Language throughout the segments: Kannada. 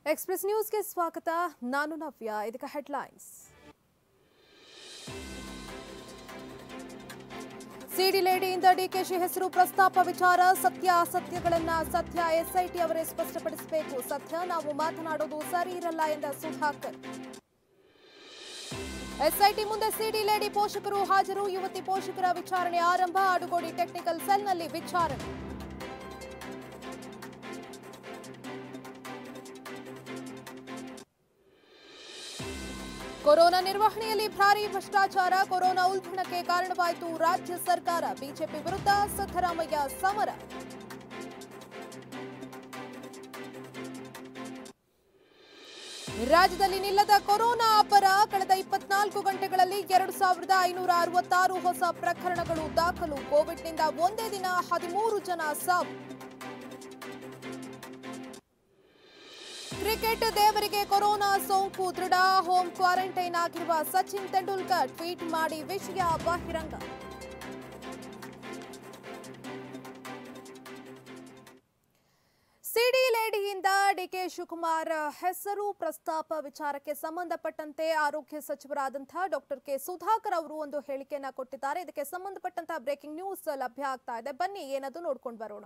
ಎಕ್ಸ್ಪ್ರೆಸ್ ನ್ಯೂಸ್ಗೆ ಸ್ವಾಗತ ನಾನು ನವ್ಯ ಇದಕ್ಕೆ ಹೆಡ್ಲೈನ್ಸ್ ಸಿಡಿ ಲೇಡಿಯಿಂದ ಡಿಕೆಶಿ ಹೆಸರು ಪ್ರಸ್ತಾಪ ವಿಚಾರ ಸತ್ಯ ಅಸತ್ಯಗಳನ್ನ ಸತ್ಯ ಎಸ್ಐಟಿ ಅವರೇ ಸ್ಪಷ್ಟಪಡಿಸಬೇಕು ಸತ್ಯ ನಾವು ಮಾತನಾಡೋದು ಸರಿ ಇರಲ್ಲ ಎಂದ ಸುಧಾಕರ್ ಎಸ್ಐಟಿ ಮುಂದೆ ಸಿಡಿ ಲೇಡಿ ಪೋಷಕರು ಹಾಜರು ಯುವತಿ ಪೋಷಕರ ವಿಚಾರಣೆ ಆರಂಭ ಆಡುಗೋಡಿ ಟೆಕ್ನಿಕಲ್ ಸೆಲ್ನಲ್ಲಿ ವಿಚಾರಣೆ ಕೊರೋನಾ ನಿರ್ವಹಣೆಯಲ್ಲಿ ಭಾರೀ ಭ್ರಷ್ಟಾಚಾರ ಕೊರೋನಾ ಉಲ್ಬಣಕ್ಕೆ ಕಾರಣವಾಯಿತು ರಾಜ್ಯ ಸರ್ಕಾರ ಬಿಜೆಪಿ ವಿರುದ್ಧ ಸಿದ್ದರಾಮಯ್ಯ ಸಮರ ರಾಜ್ಯದಲ್ಲಿ ನಿಲ್ಲದ ಕೊರೋನಾ ಅಬ್ಬರ ಕಳೆದ ಇಪ್ಪತ್ನಾಲ್ಕು ಗಂಟೆಗಳಲ್ಲಿ ಎರಡು ಸಾವಿರದ ಐನೂರ ಅರವತ್ತಾರು ಹೊಸ ಪ್ರಕರಣಗಳು ದಾಖಲು ಕೋವಿಡ್ನಿಂದ ಒಂದೇ ದಿನ ಹದಿಮೂರು ಜನ ಸಾವು ಕ್ರಿಕೆಟ್ ದೇವರಿಗೆ ಕೊರೋನಾ ಸೋಂಕು ದೃಢ ಹೋಮ್ ಕ್ವಾರಂಟೈನ್ ಆಗಿರುವ ಸಚಿನ್ ತೆಂಡೂಲ್ಕರ್ ಟ್ವೀಟ್ ಮಾಡಿ ವಿಷಯ ಬಹಿರಂಗ ಸಿಡಿ ಲೇಡಿಯಿಂದ ಡಿಕೆ ಶಿವಕುಮಾರ್ ಹೆಸರು ಪ್ರಸ್ತಾಪ ವಿಚಾರಕ್ಕೆ ಸಂಬಂಧಪಟ್ಟಂತೆ ಆರೋಗ್ಯ ಸಚಿವರಾದಂತಹ ಡಾಕ್ಟರ್ ಕೆ ಸುಧಾಕರ್ ಅವರು ಒಂದು ಹೇಳಿಕೆಯನ್ನ ಕೊಟ್ಟಿದ್ದಾರೆ ಇದಕ್ಕೆ ಸಂಬಂಧಪಟ್ಟಂತಹ ಬ್ರೇಕಿಂಗ್ ನ್ಯೂಸ್ ಲಭ್ಯ ಆಗ್ತಾ ಇದೆ ಬನ್ನಿ ಏನದು ನೋಡ್ಕೊಂಡು ಬರೋಣ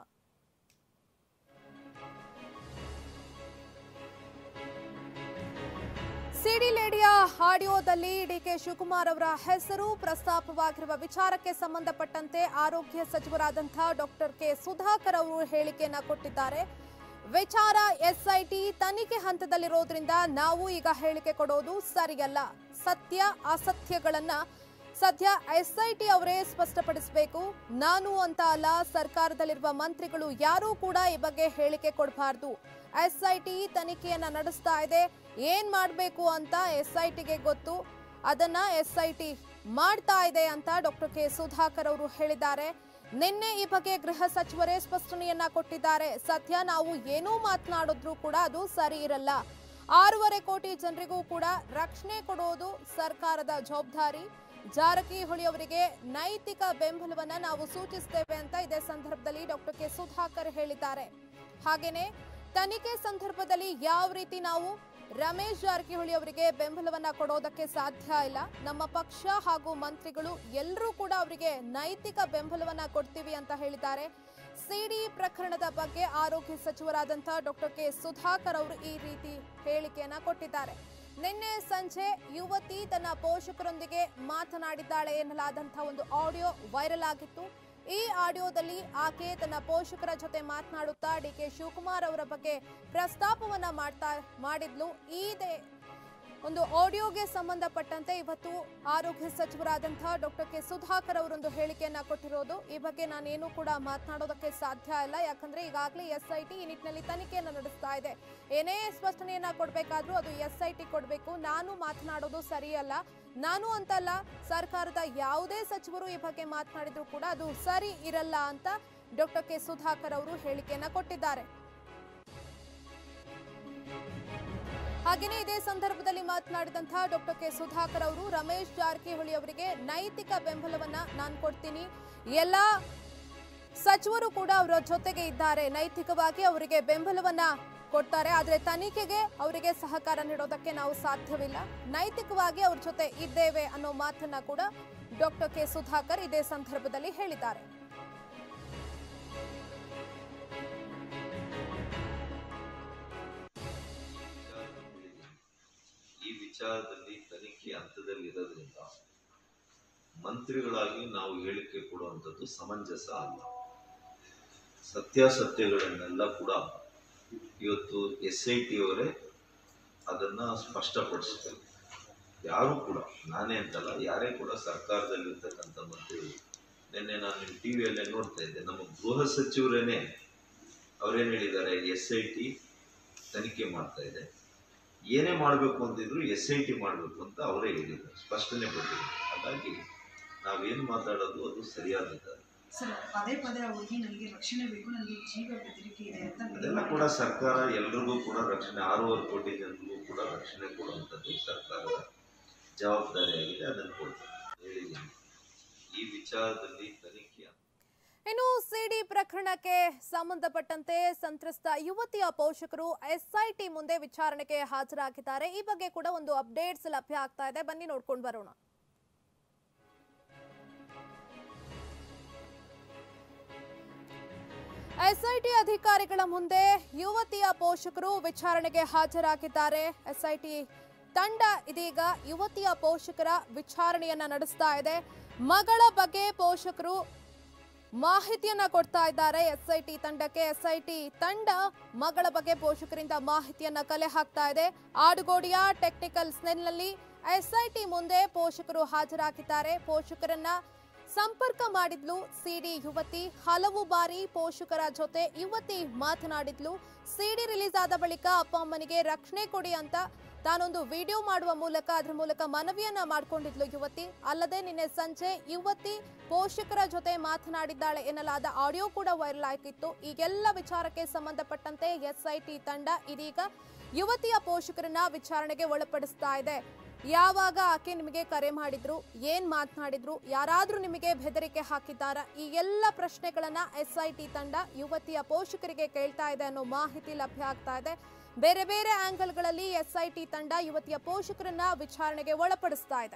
ಸಿಡಿ ಲೇಡಿಯ ಆಡಿಯೋದಲ್ಲಿ ಡಿಕೆ ಶಿವಕುಮಾರ್ ಅವರ ಹೆಸರು ಪ್ರಸ್ತಾಪವಾಗಿರುವ ವಿಚಾರಕ್ಕೆ ಸಂಬಂಧಪಟ್ಟಂತೆ ಆರೋಗ್ಯ ಸಚಿವರಾದಂತಹ ಡಾಕ್ಟರ್ ಕೆ ಸುಧಾಕರ್ ಅವರು ಹೇಳಿಕೆಯನ್ನ ಕೊಟ್ಟಿದ್ದಾರೆ ವಿಚಾರ ಎಸ್ಐಟಿ ತನಿಖೆ ಹಂತದಲ್ಲಿರೋದ್ರಿಂದ ನಾವು ಈಗ ಹೇಳಿಕೆ ಕೊಡೋದು ಸರಿಯಲ್ಲ ಸತ್ಯ ಅಸತ್ಯಗಳನ್ನ ಸದ್ಯ ಎಸ್ಐಟಿ ಅವರೇ ಸ್ಪಷ್ಟಪಡಿಸಬೇಕು ನಾನು ಅಂತ ಅಲ್ಲ ಸರ್ಕಾರದಲ್ಲಿರುವ ಮಂತ್ರಿಗಳು ಯಾರೂ ಕೂಡ ಈ ಬಗ್ಗೆ ಹೇಳಿಕೆ ಕೊಡಬಾರ್ದು ಎಸ್ಐಟಿ ತನಿಖೆಯನ್ನ ನಡೆಸ್ತಾ ಇದೆ ಏನ್ ಮಾಡಬೇಕು ಅಂತ ಎಸ್ಐಟಿಗೆ ಗೊತ್ತು ಅದನ್ನ ಎಸ್ಐಟಿ ಮಾಡ್ತಾ ಇದೆ ಅಂತ ಡಾಕ್ಟರ್ ಕೆ ಸುಧಾಕರ್ ಅವರು ಹೇಳಿದ್ದಾರೆ ನಿನ್ನೆ ಈ ಬಗ್ಗೆ ಗೃಹ ಸಚಿವರೇ ಸ್ಪಷ್ಟನೆಯನ್ನ ಕೊಟ್ಟಿದ್ದಾರೆ ಸದ್ಯ ನಾವು ಏನೂ ಮಾತನಾಡಿದ್ರು ಕೂಡ ಅದು ಸರಿ ಇರಲ್ಲ ಆರೂವರೆ ಕೋಟಿ ಜನರಿಗೂ ಕೂಡ ರಕ್ಷಣೆ ಕೊಡೋದು ಸರ್ಕಾರದ ಜವಾಬ್ದಾರಿ ಜಾರಕಿಹೊಳಿ ಅವರಿಗೆ ನೈತಿಕ ಬೆಂಬಲವನ್ನ ನಾವು ಸೂಚಿಸ್ತೇವೆ ಅಂತ ಇದೇ ಸಂದರ್ಭದಲ್ಲಿ ಡಾಕ್ಟರ್ ಕೆ ಸುಧಾಕರ್ ಹೇಳಿದ್ದಾರೆ ಹಾಗೇನೆ ತನಿಖೆ ಸಂದರ್ಭದಲ್ಲಿ ಯಾವ ರೀತಿ ನಾವು ರಮೇಶ್ ಜಾರಕಿಹೊಳಿ ಅವರಿಗೆ ಬೆಂಬಲವನ್ನ ಕೊಡೋದಕ್ಕೆ ಸಾಧ್ಯ ಇಲ್ಲ ನಮ್ಮ ಪಕ್ಷ ಹಾಗೂ ಮಂತ್ರಿಗಳು ಎಲ್ಲರೂ ಕೂಡ ಅವರಿಗೆ ನೈತಿಕ ಬೆಂಬಲವನ್ನ ಕೊಡ್ತೀವಿ ಅಂತ ಹೇಳಿದ್ದಾರೆ ಸಿಡಿ ಪ್ರಕರಣದ ಬಗ್ಗೆ ಆರೋಗ್ಯ ಸಚಿವರಾದಂತಹ ಡಾಕ್ಟರ್ ಕೆ ಸುಧಾಕರ್ ಅವರು ಈ ರೀತಿ ಹೇಳಿಕೆಯನ್ನ ಕೊಟ್ಟಿದ್ದಾರೆ ನಿನ್ನೆ ಸಂಜೆ ಯುವತಿ ತನ್ನ ಪೋಷಕರೊಂದಿಗೆ ಮಾತನಾಡಿದ್ದಾಳೆ ಎನ್ನಲಾದಂತಹ ಒಂದು ಆಡಿಯೋ ವೈರಲ್ ಆಗಿತ್ತು ಈ ಆಡಿಯೋದಲ್ಲಿ ಆಕೆ ತನ್ನ ಪೋಷಕರ ಜೊತೆ ಮಾತನಾಡುತ್ತಾ ಡಿ ಕೆ ಶಿವಕುಮಾರ್ ಅವರ ಬಗ್ಗೆ ಪ್ರಸ್ತಾಪವನ್ನ ಮಾಡ್ತಾ ಮಾಡಿದ್ಲು ಇದೇ ಒಂದು ಆಡಿಯೋಗೆ ಸಂಬಂಧಪಟ್ಟಂತೆ ಇವತ್ತು ಆರೋಗ್ಯ ಸಚಿವರಾದಂತಹ ಡಾಕ್ಟರ್ ಕೆ ಸುಧಾಕರ್ ಅವರೊಂದು ಹೇಳಿಕೆಯನ್ನ ಕೊಟ್ಟಿರೋದು ಈ ಬಗ್ಗೆ ನಾನೇನು ಕೂಡ ಮಾತನಾಡೋದಕ್ಕೆ ಸಾಧ್ಯ ಇಲ್ಲ ಯಾಕಂದ್ರೆ ಈಗಾಗಲೇ ಎಸ್ ಐ ಟಿ ಈ ನಿಟ್ಟಿನಲ್ಲಿ ತನಿಖೆಯನ್ನ ನಡೆಸ್ತಾ ಇದೆ ಏನೇ ಸ್ಪಷ್ಟನೆಯನ್ನ ಕೊಡಬೇಕಾದ್ರೂ ಅದು ಎಸ್ ಐ ಟಿ ಕೊಡಬೇಕು ನಾನು ಮಾತನಾಡೋದು ಸರಿಯಲ್ಲ ನಾನು ಅಂತಲ್ಲ ಸರ್ಕಾರದ ಯಾವುದೇ ಸಚಿವರು ಈ ಬಗ್ಗೆ ಮಾತನಾಡಿದ್ರು ಕೂಡ ಅದು ಸರಿ ಇರಲ್ಲ ಅಂತ ಡಾಕ್ಟರ್ ಕೆ ಸುಧಾಕರ್ ಅವರು ಹೇಳಿಕೆಯನ್ನ ಕೊಟ್ಟಿದ್ದಾರೆ ಹಾಗೆಯೇ ಇದೇ ಸಂದರ್ಭದಲ್ಲಿ ಮಾತನಾಡಿದಂತಹ ಡಾಕ್ಟರ್ ಕೆ ಸುಧಾಕರ್ ಅವರು ರಮೇಶ್ ಜಾರಕಿಹೊಳಿ ಅವರಿಗೆ ನೈತಿಕ ಬೆಂಬಲವನ್ನ ನಾನು ಕೊಡ್ತೀನಿ ಎಲ್ಲ ಸಚಿವರು ಕೂಡ ಅವರ ಜೊತೆಗೆ ಇದ್ದಾರೆ ನೈತಿಕವಾಗಿ ಅವರಿಗೆ ಬೆಂಬಲವನ್ನ ಕೊಡ್ತಾರೆ ಆದರೆ ತನಿಖೆಗೆ ಅವರಿಗೆ ಸಹಕಾರ ನೀಡೋದಕ್ಕೆ ನಾವು ಸಾಧ್ಯವಿಲ್ಲ ನೈತಿಕವಾಗಿ ಅವ್ರ ಜೊತೆ ಇದ್ದೇವೆ ಅನ್ನೋ ಮಾತನ್ನ ಕೂಡ ಡಾಕ್ಟರ್ ಕೆ ಸುಧಾಕರ್ ಇದೇ ಸಂದರ್ಭದಲ್ಲಿ ಹೇಳಿದ್ದಾರೆ ಈ ವಿಚಾರದಲ್ಲಿ ತನಿಖೆ ಹಂತದಲ್ಲಿರೋದ್ರಿಂದ ಮಂತ್ರಿಗಳಾಗಿ ನಾವು ಹೇಳಿಕೆ ಕೊಡುವಂಥದ್ದು ಸಮಂಜಸ ಅಲ್ಲ ಸತ್ಯಾಸತ್ಯಗಳನ್ನೆಲ್ಲ ಕೂಡ ಇವತ್ತು ಎಸ್ ಐ ಟಿ ಅವರೇ ಅದನ್ನು ಸ್ಪಷ್ಟಪಡಿಸ್ಬೇಕು ಯಾರು ಕೂಡ ನಾನೇ ಅಂತಲ್ಲ ಯಾರೇ ಕೂಡ ಸರ್ಕಾರದಲ್ಲಿರ್ತಕ್ಕಂಥ ಮಂತ್ರಿಗಳು ನಿನ್ನೆ ನಾನು ನಿಮ್ಮ ಟಿ ವಿಯಲ್ಲೇ ನೋಡ್ತಾ ಇದ್ದೆ ನಮ್ಮ ಗೃಹ ಸಚಿವರೇನೆ ಅವರೇನು ಹೇಳಿದ್ದಾರೆ ಎಸ್ ಐ ಟಿ ತನಿಖೆ ಮಾಡ್ತಾ ಇದೆ ಏನೇ ಮಾಡಬೇಕು ಅಂತಿದ್ರು ಎಸ್ ಐ ಟಿ ಮಾಡಬೇಕು ಅಂತ ಅವರೇ ಹೇಳಿದ್ದಾರೆ ಸ್ಪಷ್ಟನೆ ಕೊಟ್ಟಿದ್ದಾರೆ ಹಾಗಾಗಿ ನಾವೇನು ಮಾತಾಡೋದು ಅದು ಸರಿಯಾದ ಸರ್ ಪದೇ ಪದೇ ಆ ಹುಡುಗಿ ನನಗೆ ರಕ್ಷಣೆ ಬೇಕು ನನಗೆ ಜೀವ ಬೆದರಿಕೆ ಇದೆ ಅಂತ ಅದೆಲ್ಲ ಕೂಡ ಸರ್ಕಾರ ಎಲ್ರಿಗೂ ಕೂಡ ರಕ್ಷಣೆ ಆರೂವರೆ ಕೋಟಿ ಜನರಿಗೂ ಕೂಡ ರಕ್ಷಣೆ ಕೊಡುವಂಥದ್ದು ಸರ್ಕಾರದ ಜವಾಬ್ದಾರಿಯಾಗಿದೆ ಅದನ್ನು ಕೊಡ್ತಾರೆ ಹೇಳಿದ್ದೀನಿ ಈ ವಿಚಾರದಲ್ಲಿ ತನಿಖೆ ಇನ್ನು ಸಿಡಿ ಪ್ರಕರಣಕ್ಕೆ ಸಂಬಂಧಪಟ್ಟಂತೆ ಸಂತ್ರಸ್ತ ಯುವತಿಯ ಪೋಷಕರು ಎಸ್ಐಟಿ ಮುಂದೆ ವಿಚಾರಣೆಗೆ ಹಾಜರಾಗಿದ್ದಾರೆ ಈ ಬಗ್ಗೆ ಕೂಡ ಒಂದು ಅಪ್ಡೇಟ್ಸ್ ಲಭ್ಯ ಆಗ್ತಾ ಇದೆ ಬನ್ನಿ ನೋಡ್ಕೊಂಡು ಬರೋಣ ಎಸ್ಐಟಿ ಅಧಿಕಾರಿಗಳ ಮುಂದೆ ಯುವತಿಯ ಪೋಷಕರು ವಿಚಾರಣೆಗೆ ಹಾಜರಾಗಿದ್ದಾರೆ ಎಸ್ಐಟಿ ತಂಡ ಇದೀಗ ಯುವತಿಯ ಪೋಷಕರ ವಿಚಾರಣೆಯನ್ನ ನಡೆಸ್ತಾ ಇದೆ ಮಗಳ ಬಗ್ಗೆ ಪೋಷಕರು ಮಾಹಿತಿಯನ್ನ ಕೊಡ್ತಾ ಇದ್ದಾರೆ ಎಸ್ಐಟಿ ತಂಡಕ್ಕೆ ಎಸ್ಐಟಿ ತಂಡ ಮಗಳ ಬಗ್ಗೆ ಪೋಷಕರಿಂದ ಮಾಹಿತಿಯನ್ನ ಕಲೆ ಹಾಕ್ತಾ ಇದೆ ಆಡುಗೋಡಿಯ ಟೆಕ್ನಿಕಲ್ ಸ್ನೆಲ್ನಲ್ಲಿ ಎಸ್ಐಟಿ ಮುಂದೆ ಪೋಷಕರು ಹಾಜರಾಗಿದ್ದಾರೆ ಪೋಷಕರನ್ನ ಸಂಪರ್ಕ ಮಾಡಿದ್ಲು ಸಿಡಿ ಯುವತಿ ಹಲವು ಬಾರಿ ಪೋಷಕರ ಜೊತೆ ಯುವತಿ ಮಾತನಾಡಿದ್ಲು ಸಿಡಿ ರಿಲೀಸ್ ಆದ ಬಳಿಕ ಅಪ್ಪ ಅಮ್ಮನಿಗೆ ರಕ್ಷಣೆ ಕೊಡಿ ಅಂತ ತಾನೊಂದು ವಿಡಿಯೋ ಮಾಡುವ ಮೂಲಕ ಅದ್ರ ಮೂಲಕ ಮನವಿಯನ್ನ ಮಾಡ್ಕೊಂಡಿದ್ಲು ಯುವತಿ ಅಲ್ಲದೆ ನಿನ್ನೆ ಸಂಜೆ ಯುವತಿ ಪೋಷಕರ ಜೊತೆ ಮಾತನಾಡಿದ್ದಾಳೆ ಎನ್ನಲಾದ ಆಡಿಯೋ ಕೂಡ ವೈರಲ್ ಆಗಿತ್ತು ಈಗೆಲ್ಲ ವಿಚಾರಕ್ಕೆ ಸಂಬಂಧಪಟ್ಟಂತೆ ಎಸ್ಐಟಿ ತಂಡ ಇದೀಗ ಯುವತಿಯ ಪೋಷಕರನ್ನ ವಿಚಾರಣೆಗೆ ಒಳಪಡಿಸ್ತಾ ಇದೆ ಯಾವಾಗ ಆಕೆ ನಿಮಗೆ ಕರೆ ಮಾಡಿದ್ರು ಏನ್ ಮಾತನಾಡಿದ್ರು ಯಾರಾದ್ರೂ ನಿಮಗೆ ಬೆದರಿಕೆ ಹಾಕಿದ್ದಾರಾ ಈ ಎಲ್ಲ ಪ್ರಶ್ನೆಗಳನ್ನ ಎಸ್ಐಟಿ ತಂಡ ಯುವತಿಯ ಪೋಷಕರಿಗೆ ಕೇಳ್ತಾ ಇದೆ ಅನ್ನೋ ಮಾಹಿತಿ ಲಭ್ಯ ಆಗ್ತಾ ಇದೆ ಬೇರೆ ಬೇರೆ ಆಂಗಲ್ಗಳಲ್ಲಿ ಎಸ್ಐಟಿ ತಂಡ ಯುವತಿಯ ಪೋಷಕರನ್ನ ವಿಚಾರಣೆಗೆ ಒಳಪಡಿಸ್ತಾ ಇದೆ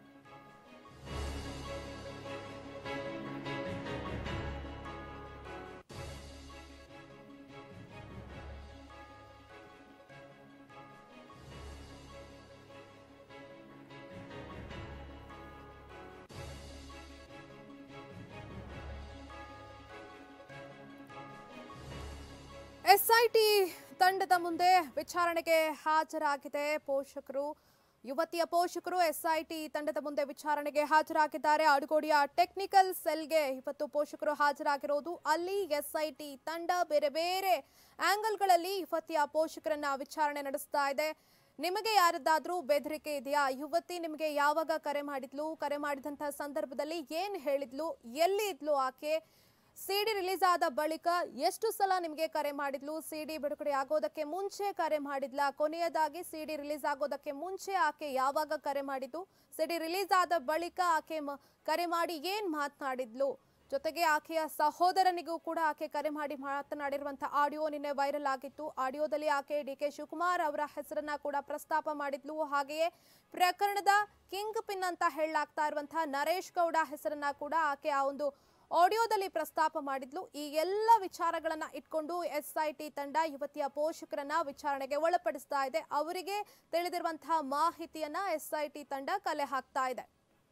ಎಸ್ಐಟಿ ತಂಡದ ಮುಂದೆ ವಿಚಾರಣೆಗೆ ಹಾಜರಾಗಿದೆ ಪೋಷಕರು ಯುವತಿಯ ಪೋಷಕರು ಎಸ್ಐಟಿ ತಂಡದ ಮುಂದೆ ವಿಚಾರಣೆಗೆ ಹಾಜರಾಗಿದ್ದಾರೆ ಆಡುಗೋಡಿಯ ಟೆಕ್ನಿಕಲ್ ಸೆಲ್ಗೆ ಇವತ್ತು ಪೋಷಕರು ಹಾಜರಾಗಿರೋದು ಅಲ್ಲಿ ಎಸ್ಐಟಿ ತಂಡ ಬೇರೆ ಬೇರೆ ಆಂಗಲ್ಗಳಲ್ಲಿ ಯುವತಿಯ ಪೋಷಕರನ್ನ ವಿಚಾರಣೆ ನಡೆಸ್ತಾ ಇದೆ ನಿಮಗೆ ಯಾರದ್ದಾದ್ರೂ ಬೆದರಿಕೆ ಇದೆಯಾ ಯುವತಿ ನಿಮಗೆ ಯಾವಾಗ ಕರೆ ಮಾಡಿದ್ಲು ಕರೆ ಮಾಡಿದಂತಹ ಸಂದರ್ಭದಲ್ಲಿ ಏನ್ ಹೇಳಿದ್ಲು ಎಲ್ಲಿ ಇದ್ಲು ಆಕೆ ಸಿಡಿ ರಿಲೀಸ್ ಆದ ಬಳಿಕ ಎಷ್ಟು ಸಲ ನಿಮಗೆ ಕರೆ ಮಾಡಿದ್ಲು ಸಿಡಿ ಬಿಡುಗಡೆ ಆಗೋದಕ್ಕೆ ಮುಂಚೆ ಕರೆ ಮಾಡಿದ್ಲ ಕೊನೆಯದಾಗಿ ಸಿಡಿ ರಿಲೀಸ್ ಆಗೋದಕ್ಕೆ ಮುಂಚೆ ಆಕೆ ಯಾವಾಗ ಕರೆ ಮಾಡಿದ್ದು ಸಿಡಿ ರಿಲೀಸ್ ಆದ ಬಳಿಕ ಆಕೆ ಮ- ಕರೆ ಮಾಡಿ ಏನ್ ಮಾತನಾಡಿದ್ಲು ಜೊತೆಗೆ ಆಕೆಯ ಸಹೋದರನಿಗೂ ಕೂಡ ಆಕೆ ಕರೆ ಮಾಡಿ ಮಾತನಾಡಿರುವಂತಹ ಆಡಿಯೋ ನಿನ್ನೆ ವೈರಲ್ ಆಗಿತ್ತು ಆಡಿಯೋದಲ್ಲಿ ಆಕೆ ಡಿ ಕೆ ಶಿವಕುಮಾರ್ ಅವರ ಹೆಸರನ್ನ ಕೂಡ ಪ್ರಸ್ತಾಪ ಮಾಡಿದ್ಲು ಹಾಗೆಯೇ ಪ್ರಕರಣದ ಕಿಂಗ್ ಪಿನ್ ಅಂತ ಹೇಳಲಾಗ್ತಾ ಇರುವಂತಹ ನರೇಶ್ ಗೌಡ ಹೆಸರನ್ನ ಕೂಡ ಆಕೆ ಆ ಒಂದು ಆಡಿಯೋದಲ್ಲಿ ಪ್ರಸ್ತಾಪ ಮಾಡಿದ್ಲು ಈ ಎಲ್ಲ ವಿಚಾರಗಳನ್ನ ಇಟ್ಕೊಂಡು ಎಸ್ಐಟಿ ತಂಡ ಯುವತಿಯ ಪೋಷಕರನ್ನ ವಿಚಾರಣೆಗೆ ಒಳಪಡಿಸ್ತಾ ಇದೆ ಅವರಿಗೆ ತಿಳಿದಿರುವಂತಹ ಮಾಹಿತಿಯನ್ನ ಎಸ್ಐಟಿ ತಂಡ ಕಲೆ ಹಾಕ್ತಾ ಇದೆ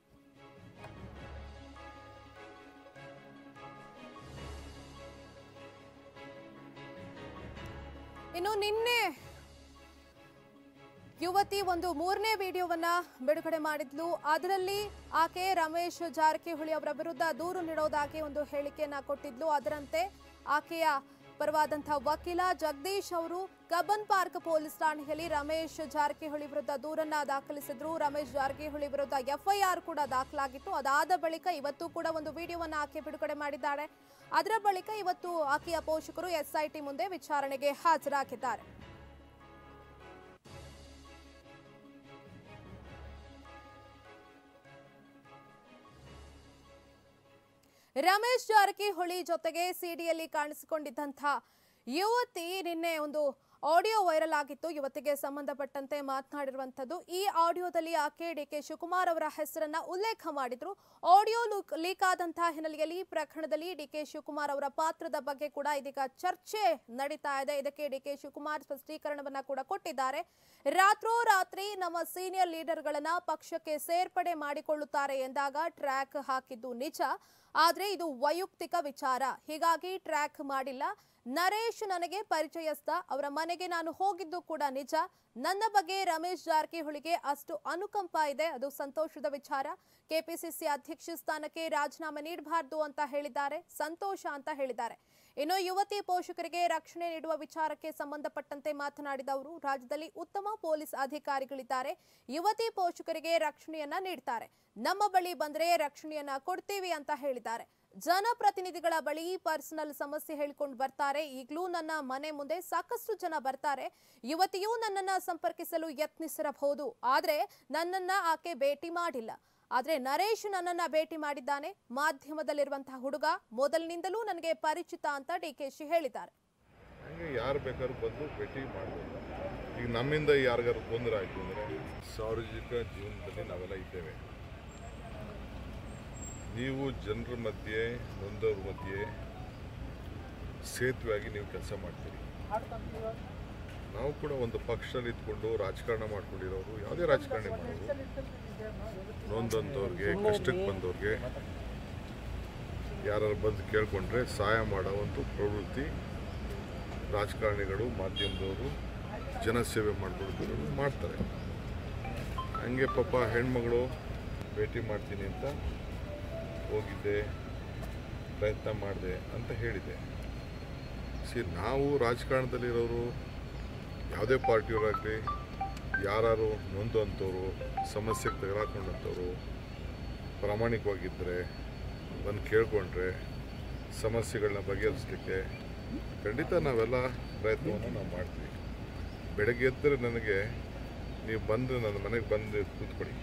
ಇನ್ನು ನಿನ್ನೆ ಯುವತಿ ಒಂದು ಮೂರನೇ ವಿಡಿಯೋವನ್ನ ಬಿಡುಗಡೆ ಮಾಡಿದ್ಲು ಅದರಲ್ಲಿ ಆಕೆ ರಮೇಶ್ ಜಾರಕಿಹೊಳಿ ಅವರ ವಿರುದ್ಧ ದೂರು ನೀಡೋದಾಗಿ ಒಂದು ಹೇಳಿಕೆಯನ್ನ ಕೊಟ್ಟಿದ್ಲು ಅದರಂತೆ ಆಕೆಯ ಪರವಾದಂತಹ ವಕೀಲ ಜಗದೀಶ್ ಅವರು ಕಬ್ಬನ್ ಪಾರ್ಕ್ ಪೊಲೀಸ್ ಠಾಣೆಯಲ್ಲಿ ರಮೇಶ್ ಜಾರಕಿಹೊಳಿ ವಿರುದ್ಧ ದೂರನ್ನ ದಾಖಲಿಸಿದ್ರು ರಮೇಶ್ ಜಾರಕಿಹೊಳಿ ವಿರುದ್ಧ ಎಫ್ಐಆರ್ ಕೂಡ ದಾಖಲಾಗಿತ್ತು ಅದಾದ ಬಳಿಕ ಇವತ್ತು ಕೂಡ ಒಂದು ವಿಡಿಯೋವನ್ನ ಆಕೆ ಬಿಡುಗಡೆ ಮಾಡಿದ್ದಾಳೆ ಅದರ ಬಳಿಕ ಇವತ್ತು ಆಕೆಯ ಪೋಷಕರು ಎಸ್ಐಟಿ ಮುಂದೆ ವಿಚಾರಣೆಗೆ ಹಾಜರಾಗಿದ್ದಾರೆ ರಮೇಶ್ ಜಾರಕಿಹೊಳಿ ಜೊತೆಗೆ ಸಿಡಿಯಲ್ಲಿ ಕಾಣಿಸಿಕೊಂಡಿದ್ದಂಥ ಯುವತಿ ನಿನ್ನೆ ಒಂದು ಆಡಿಯೋ ವೈರಲ್ ಆಗಿತ್ತು ಯುವತಿಗೆ ಸಂಬಂಧಪಟ್ಟಂತೆ ಮಾತನಾಡಿರುವಂಥದ್ದು ಈ ಆಡಿಯೋದಲ್ಲಿ ಆಕೆ ಡಿ ಕೆ ಶಿವಕುಮಾರ್ ಅವರ ಹೆಸರನ್ನ ಉಲ್ಲೇಖ ಮಾಡಿದ್ರು ಆಡಿಯೋ ಲೀಕ್ ಆದಂತಹ ಹಿನ್ನೆಲೆಯಲ್ಲಿ ಈ ಪ್ರಕರಣದಲ್ಲಿ ಡಿ ಕೆ ಶಿವಕುಮಾರ್ ಅವರ ಪಾತ್ರದ ಬಗ್ಗೆ ಕೂಡ ಇದೀಗ ಚರ್ಚೆ ನಡೀತಾ ಇದೆ ಇದಕ್ಕೆ ಡಿ ಕೆ ಶಿವಕುಮಾರ್ ಸ್ಪಷ್ಟೀಕರಣವನ್ನ ಕೂಡ ಕೊಟ್ಟಿದ್ದಾರೆ ರಾತ್ರೋರಾತ್ರಿ ನಮ್ಮ ಸೀನಿಯರ್ ಲೀಡರ್ಗಳನ್ನ ಪಕ್ಷಕ್ಕೆ ಸೇರ್ಪಡೆ ಮಾಡಿಕೊಳ್ಳುತ್ತಾರೆ ಎಂದಾಗ ಟ್ರ್ಯಾಕ್ ಹಾಕಿದ್ದು ನಿಜ ಆದ್ರೆ ಇದು ವೈಯಕ್ತಿಕ ವಿಚಾರ ಹೀಗಾಗಿ ಟ್ರ್ಯಾಕ್ ಮಾಡಿಲ್ಲ ನರೇಶ್ ನನಗೆ ಪರಿಚಯಸ್ಥ ಅವರ ಮನೆಗೆ ನಾನು ಹೋಗಿದ್ದು ಕೂಡ ನಿಜ ನನ್ನ ಬಗ್ಗೆ ರಮೇಶ್ ಜಾರಕಿಹೊಳಿಗೆ ಅಷ್ಟು ಅನುಕಂಪ ಇದೆ ಅದು ಸಂತೋಷದ ವಿಚಾರ ಕೆಪಿಸಿಸಿ ಅಧ್ಯಕ್ಷ ಸ್ಥಾನಕ್ಕೆ ರಾಜೀನಾಮೆ ನೀಡಬಾರ್ದು ಅಂತ ಹೇಳಿದ್ದಾರೆ ಸಂತೋಷ ಅಂತ ಹೇಳಿದ್ದಾರೆ ಇನ್ನು ಯುವತಿ ಪೋಷಕರಿಗೆ ರಕ್ಷಣೆ ನೀಡುವ ವಿಚಾರಕ್ಕೆ ಸಂಬಂಧಪಟ್ಟಂತೆ ಮಾತನಾಡಿದ ಅವರು ರಾಜ್ಯದಲ್ಲಿ ಉತ್ತಮ ಪೊಲೀಸ್ ಅಧಿಕಾರಿಗಳಿದ್ದಾರೆ ಯುವತಿ ಪೋಷಕರಿಗೆ ರಕ್ಷಣೆಯನ್ನ ನೀಡ್ತಾರೆ ನಮ್ಮ ಬಳಿ ಬಂದ್ರೆ ರಕ್ಷಣೆಯನ್ನ ಕೊಡ್ತೀವಿ ಅಂತ ಹೇಳಿದ್ದಾರೆ ಜನಪ್ರತಿನಿಧಿಗಳ ಬಳಿ ಪರ್ಸನಲ್ ಸಮಸ್ಯೆ ಹೇಳ್ಕೊಂಡು ಬರ್ತಾರೆ ಈಗಲೂ ನನ್ನ ಮನೆ ಮುಂದೆ ಸಾಕಷ್ಟು ಜನ ಬರ್ತಾರೆ ಯುವತಿಯೂ ನನ್ನನ್ನ ಸಂಪರ್ಕಿಸಲು ಯತ್ನಿಸಿರಬಹುದು ಆದ್ರೆ ನನ್ನನ್ನ ಆಕೆ ಭೇಟಿ ಮಾಡಿಲ್ಲ ಆದ್ರೆ ನರೇಶ್ ನನ್ನನ್ನ ಭೇಟಿ ಮಾಡಿದ್ದಾನೆ ಮಾಧ್ಯಮದಲ್ಲಿರುವಂತಹ ಹುಡುಗ ಮೊದಲಿನಿಂದಲೂ ನನಗೆ ಪರಿಚಿತ ಅಂತ ಡಿಕೆಶಿ ಹೇಳಿದ್ದಾರೆ ಹಂಗೆ ಯಾರು ಬೇಕಾದ್ರೂ ಬಂದು ಭೇಟಿ ಮಾಡ್ಬೋದು ಈಗ ನಮ್ಮಿಂದ ಯಾರಿಗಾದ್ರು ತೊಂದರೆ ಆಯಿತು ಅಂದರೆ ಸಾರ್ವಜನಿಕ ಜೀವನದಲ್ಲಿ ನಾವೆಲ್ಲ ಇದ್ದೇವೆ ನೀವು ಜನರ ಮಧ್ಯೆ ನೊಂದವ್ರ ಮಧ್ಯೆ ಸೇತುವೆಯಾಗಿ ನೀವು ಕೆಲಸ ಮಾಡ್ತೀರಿ ನಾವು ಕೂಡ ಒಂದು ಪಕ್ಷದಲ್ಲಿ ಇದ್ಕೊಂಡು ರಾಜಕಾರಣ ಮಾಡ್ಕೊಂಡಿರೋರು ಯಾವುದೇ ರಾಜಕಾರಣ ಮಾಡೋರು ನೊಂದಂಥವ್ರಿಗೆ ಕಷ್ಟಕ್ಕೆ ಬಂದವ್ರಿಗೆ ಯಾರು ಬಂದು ಕೇಳ್ಕೊಂಡ್ರೆ ಸಹಾಯ ಮಾಡೋ ಒಂದು ಪ್ರವೃತ್ತಿ ರಾಜಕಾರಣಿಗಳು ಮಾಧ್ಯಮದವರು ಜನಸೇವೆ ಮಾಡ್ಕೊಳ್ತಿರೋರು ಮಾಡ್ತಾರೆ ಹಂಗೆ ಪಾಪ ಹೆಣ್ಮಗಳು ಭೇಟಿ ಮಾಡ್ತೀನಿ ಅಂತ ಹೋಗಿದ್ದೆ ಪ್ರಯತ್ನ ಮಾಡಿದೆ ಅಂತ ಹೇಳಿದೆ ಸಿ ನಾವು ರಾಜಕಾರಣದಲ್ಲಿರೋರು ಯಾವುದೇ ಪಾರ್ಟಿಯವರಾಗಲಿ ಯಾರು ನೊಂದು ಅಂಥವ್ರು ಸಮಸ್ಯೆಗೆ ತೆಗೆದಾಕೊಂಡಂಥವ್ರು ಪ್ರಾಮಾಣಿಕವಾಗಿದ್ದರೆ ಬಂದು ಕೇಳ್ಕೊಂಡ್ರೆ ಸಮಸ್ಯೆಗಳನ್ನ ಬಗೆಹರಿಸಲಿಕ್ಕೆ ಖಂಡಿತ ನಾವೆಲ್ಲ ಪ್ರಯತ್ನವನ್ನು ನಾವು ಮಾಡ್ತೀವಿ ಬೆಳಗ್ಗೆ ಎದ್ದರೆ ನನಗೆ ನೀವು ಬಂದು ನನ್ನ ಮನೆಗೆ ಬಂದು ಕೂತ್ಕೊಳ್ಳಿ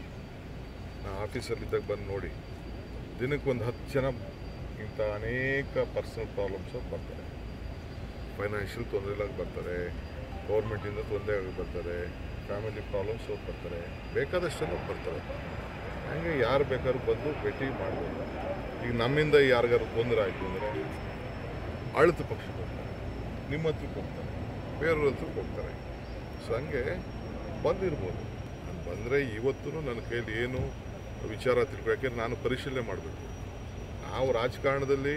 ನಾ ಆಫೀಸಲ್ಲಿದ್ದಾಗ ಬಂದು ನೋಡಿ ದಿನಕ್ಕೆ ಒಂದು ಹತ್ತು ಜನ ಇಂಥ ಅನೇಕ ಪರ್ಸನಲ್ ಪ್ರಾಬ್ಲಮ್ಸ್ ಬರ್ತಾರೆ ಫೈನಾನ್ಷಿಯಲ್ ತೊಂದರೆಲಾಗಿ ಬರ್ತಾರೆ ಗೌರ್ಮೆಂಟಿಂದ ತೊಂದರೆಯಾಗಿ ಬರ್ತಾರೆ ಫ್ಯಾಮಿಲಿ ಪ್ರಾಬ್ಲಮ್ಸ್ ಅವ್ರು ಬರ್ತಾರೆ ಬೇಕಾದಷ್ಟು ಜನ ಬರ್ತಾರೆ ಹಂಗೆ ಯಾರು ಬೇಕಾದ್ರೂ ಬಂದು ಭೇಟಿ ಮಾಡ್ಬೋದು ಈಗ ನಮ್ಮಿಂದ ಯಾರಿಗಾದ್ರು ತೊಂದರೆ ಆಯಿತು ಅಂದರೆ ಆಳಿತ ಪಕ್ಷಕ್ಕೆ ಹೋಗ್ತಾರೆ ನಿಮ್ಮ ಹತ್ರಕ್ಕೆ ಹೋಗ್ತಾರೆ ಬೇರೆಯವ್ರ ಹತ್ರಕ್ಕೆ ಹೋಗ್ತಾರೆ ಸೊ ಹಂಗೆ ಬಂದಿರ್ಬೋದು ನಾನು ಬಂದರೆ ಇವತ್ತು ನನ್ನ ಕೈಯಲ್ಲಿ ಏನು ವಿಚಾರ ತಿಳ್ಕೊ ಯಾಕೆಂದ್ರೆ ನಾನು ಪರಿಶೀಲನೆ ಮಾಡಬೇಕು ನಾವು ರಾಜಕಾರಣದಲ್ಲಿ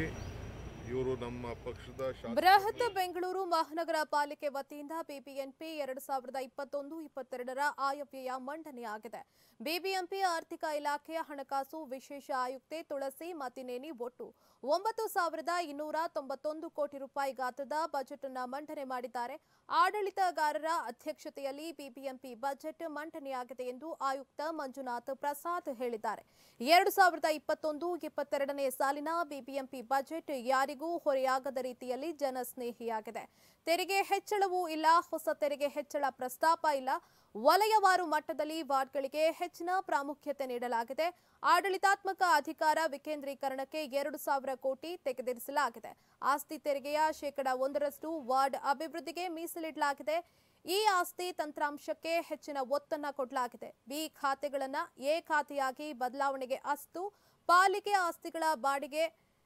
ಇವರು ನಮ್ಮ ಪಕ್ಷದ ಶಾಸಕ ಬೃಹತ್ ಬೆಂಗಳೂರು ಮಹಾನಗರ ಪಾಲಿಕೆ ವತಿಯಿಂದ ಬಿಬಿಎಂಪಿ ಎರಡು ಸಾವಿರದ ಇಪ್ಪತ್ತೊಂದು ಇಪ್ಪತ್ತೆರಡರ ಆಯವ್ಯಯ ಮಂಡನೆಯಾಗಿದೆ ಬಿಬಿಎಂಪಿ ಆರ್ಥಿಕ ಇಲಾಖೆಯ ಹಣಕಾಸು ವಿಶೇಷ ಆಯುಕ್ತೆ ತುಳಸಿ ಮತಿನೇನಿ ಒಟ್ಟು ಒಂಬತ್ತು ಸಾವಿರದ ಇನ್ನೂರ ತೊಂಬತ್ತೊಂದು ಕೋಟಿ ರೂಪಾಯಿ ಗಾತ್ರದ ಬಜೆಟ್ ಅನ್ನ ಮಂಡನೆ ಮಾಡಿದ್ದಾರೆ ಆಡಳಿತಗಾರರ ಅಧ್ಯಕ್ಷತೆಯಲ್ಲಿ ಬಿಬಿಎಂಪಿ ಬಜೆಟ್ ಮಂಡನೆಯಾಗಿದೆ ಎಂದು ಆಯುಕ್ತ ಮಂಜುನಾಥ್ ಪ್ರಸಾದ್ ಹೇಳಿದ್ದಾರೆ ಎರಡು ಸಾವಿರದ ಇಪ್ಪತ್ತೊಂದು ಇಪ್ಪತ್ತೆರಡನೇ ಸಾಲಿನ ಬಿಬಿಎಂಪಿ ಬಜೆಟ್ ಯಾರಿಗೂ ಹೊರೆಯಾಗದ ರೀತಿಯಲ್ಲಿ ಜನಸ್ನೇಹಿಯಾಗಿದೆ ತೆರಿಗೆ ಹೆಚ್ಚಳವೂ ಇಲ್ಲ ಹೊಸ ತೆರಿಗೆ ಹೆಚ್ಚಳ ಪ್ರಸ್ತಾಪ ಇಲ್ಲ ವಲಯವಾರು ಮಟ್ಟದಲ್ಲಿ ವಾರ್ಡ್ಗಳಿಗೆ ಹೆಚ್ಚಿನ ಪ್ರಾಮುಖ್ಯತೆ ನೀಡಲಾಗಿದೆ ಆಡಳಿತಾತ್ಮಕ ಅಧಿಕಾರ ವಿಕೇಂದ್ರೀಕರಣಕ್ಕೆ ಎರಡು ಸಾವಿರ ಕೋಟಿ ತೆಗೆದಿರಿಸಲಾಗಿದೆ ಆಸ್ತಿ ತೆರಿಗೆಯ ಶೇಕಡ ಒಂದರಷ್ಟು ವಾರ್ಡ್ ಅಭಿವೃದ್ಧಿಗೆ ಮೀಸಲಿಡಲಾಗಿದೆ ಈ ಆಸ್ತಿ ತಂತ್ರಾಂಶಕ್ಕೆ ಹೆಚ್ಚಿನ ಒತ್ತನ್ನ ಕೊಡಲಾಗಿದೆ ಬಿ ಖಾತೆಗಳನ್ನ ಎ ಖಾತೆಯಾಗಿ ಬದಲಾವಣೆಗೆ ಅಸ್ತು ಪಾಲಿಕೆ ಆಸ್ತಿಗಳ ಬಾಡಿಗೆ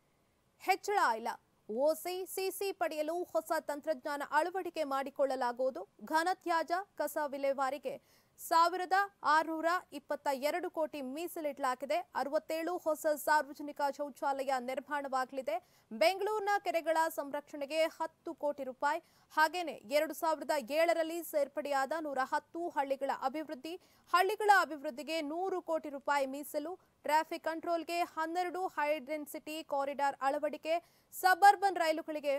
ಹೆಚ್ಚಳ ಇಲ್ಲ ಓಸಿ ಸಿಸಿ ಪಡೆಯಲು ಹೊಸ ತಂತ್ರಜ್ಞಾನ ಅಳವಡಿಕೆ ಮಾಡಿಕೊಳ್ಳಲಾಗುವುದು ಘನತ್ಯಾಜ್ಯ ಕಸ ವಿಲೇವಾರಿಗೆ ಸಾವಿರದ ಆರುನೂರ ಇಪ್ಪತ್ತ ಎರಡು ಕೋಟಿ ಮೀಸಲಿಡಲಾಗಿದೆ ಅರವತ್ತೇಳು ಹೊಸ ಸಾರ್ವಜನಿಕ ಶೌಚಾಲಯ ನಿರ್ಮಾಣವಾಗಲಿದೆ ಬೆಂಗಳೂರಿನ ಕೆರೆಗಳ ಸಂರಕ್ಷಣೆಗೆ ಹತ್ತು ಕೋಟಿ ರೂಪಾಯಿ ಹಾಗೇನೆ ಎರಡು ಸಾವಿರದ ಏಳರಲ್ಲಿ ಸೇರ್ಪಡೆಯಾದ ನೂರ ಹತ್ತು ಹಳ್ಳಿಗಳ ಅಭಿವೃದ್ಧಿ ಹಳ್ಳಿಗಳ ಅಭಿವೃದ್ಧಿಗೆ ನೂರು ಕೋಟಿ ರೂಪಾಯಿ ಮೀಸಲು ಟ್ರಾಫಿಕ್ ಕಂಟ್ರೋಲ್ಗೆ ಹನ್ನೆರಡು ಹೈ ಡೆನ್ಸಿಟಿ ಕಾರಿಡಾರ್ ಅಳವಡಿಕೆ ಸಬರ್ಬನ್ ರೈಲುಗಳಿಗೆ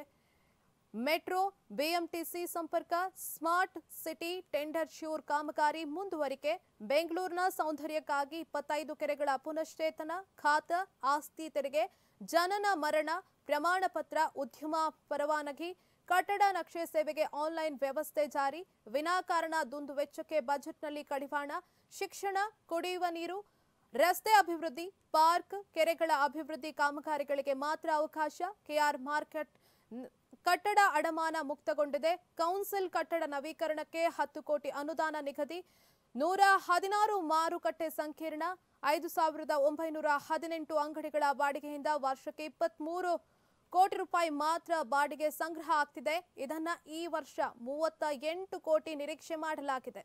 ಮೆಟ್ರೋ ಬಿಎಂಟಿಸಿ ಸಂಪರ್ಕ ಸ್ಮಾರ್ಟ್ ಸಿಟಿ ಟೆಂಡರ್ ಶ್ಯೂರ್ ಕಾಮಗಾರಿ ಮುಂದುವರಿಕೆ ಬೆಂಗಳೂರಿನ ಸೌಂದರ್ಯಕ್ಕಾಗಿ ಇಪ್ಪತ್ತೈದು ಕೆರೆಗಳ ಪುನಶ್ಚೇತನ ಖಾತ ಆಸ್ತಿ ತೆರಿಗೆ ಜನನ ಮರಣ ಪ್ರಮಾಣ ಪತ್ರ ಉದ್ಯಮ ಪರವಾನಗಿ ಕಟ್ಟಡ ನಕ್ಷೆ ಸೇವೆಗೆ ಆನ್ಲೈನ್ ವ್ಯವಸ್ಥೆ ಜಾರಿ ವಿನಾಕಾರಣ ದುಂದು ವೆಚ್ಚಕ್ಕೆ ಬಜೆಟ್ನಲ್ಲಿ ಕಡಿವಾಣ ಶಿಕ್ಷಣ ಕುಡಿಯುವ ನೀರು ರಸ್ತೆ ಅಭಿವೃದ್ಧಿ ಪಾರ್ಕ್ ಕೆರೆಗಳ ಅಭಿವೃದ್ಧಿ ಕಾಮಗಾರಿಗಳಿಗೆ ಮಾತ್ರ ಅವಕಾಶ ಕೆಆರ್ ಮಾರ್ಕೆಟ್ ನ್- ಕಟ್ಟಡ ಅಡಮಾನ ಮುಕ್ತಗೊಂಡಿದೆ ಕೌನ್ಸಿಲ್ ಕಟ್ಟಡ ನವೀಕರಣಕ್ಕೆ ಹತ್ತು ಕೋಟಿ ಅನುದಾನ ನಿಗದಿ ನೂರ ಹದಿನಾರು ಮಾರುಕಟ್ಟೆ ಸಂಕೀರ್ಣ ಐದು ಸಾವಿರದ ಒಂಬೈನೂರ ಹದಿನೆಂಟು ಅಂಗಡಿಗಳ ಬಾಡಿಗೆಯಿಂದ ವರ್ಷಕ್ಕೆ ಇಪ್ಪತ್ಮೂರು ಕೋಟಿ ರೂಪಾಯಿ ಮಾತ್ರ ಬಾಡಿಗೆ ಸಂಗ್ರಹ ಆಗ್ತಿದೆ ಇದನ್ನ ಈ ವರ್ಷ ಮೂವತ್ತ ಎಂಟು ಕೋಟಿ ನಿರೀಕ್ಷೆ ಮಾಡಲಾಗಿದೆ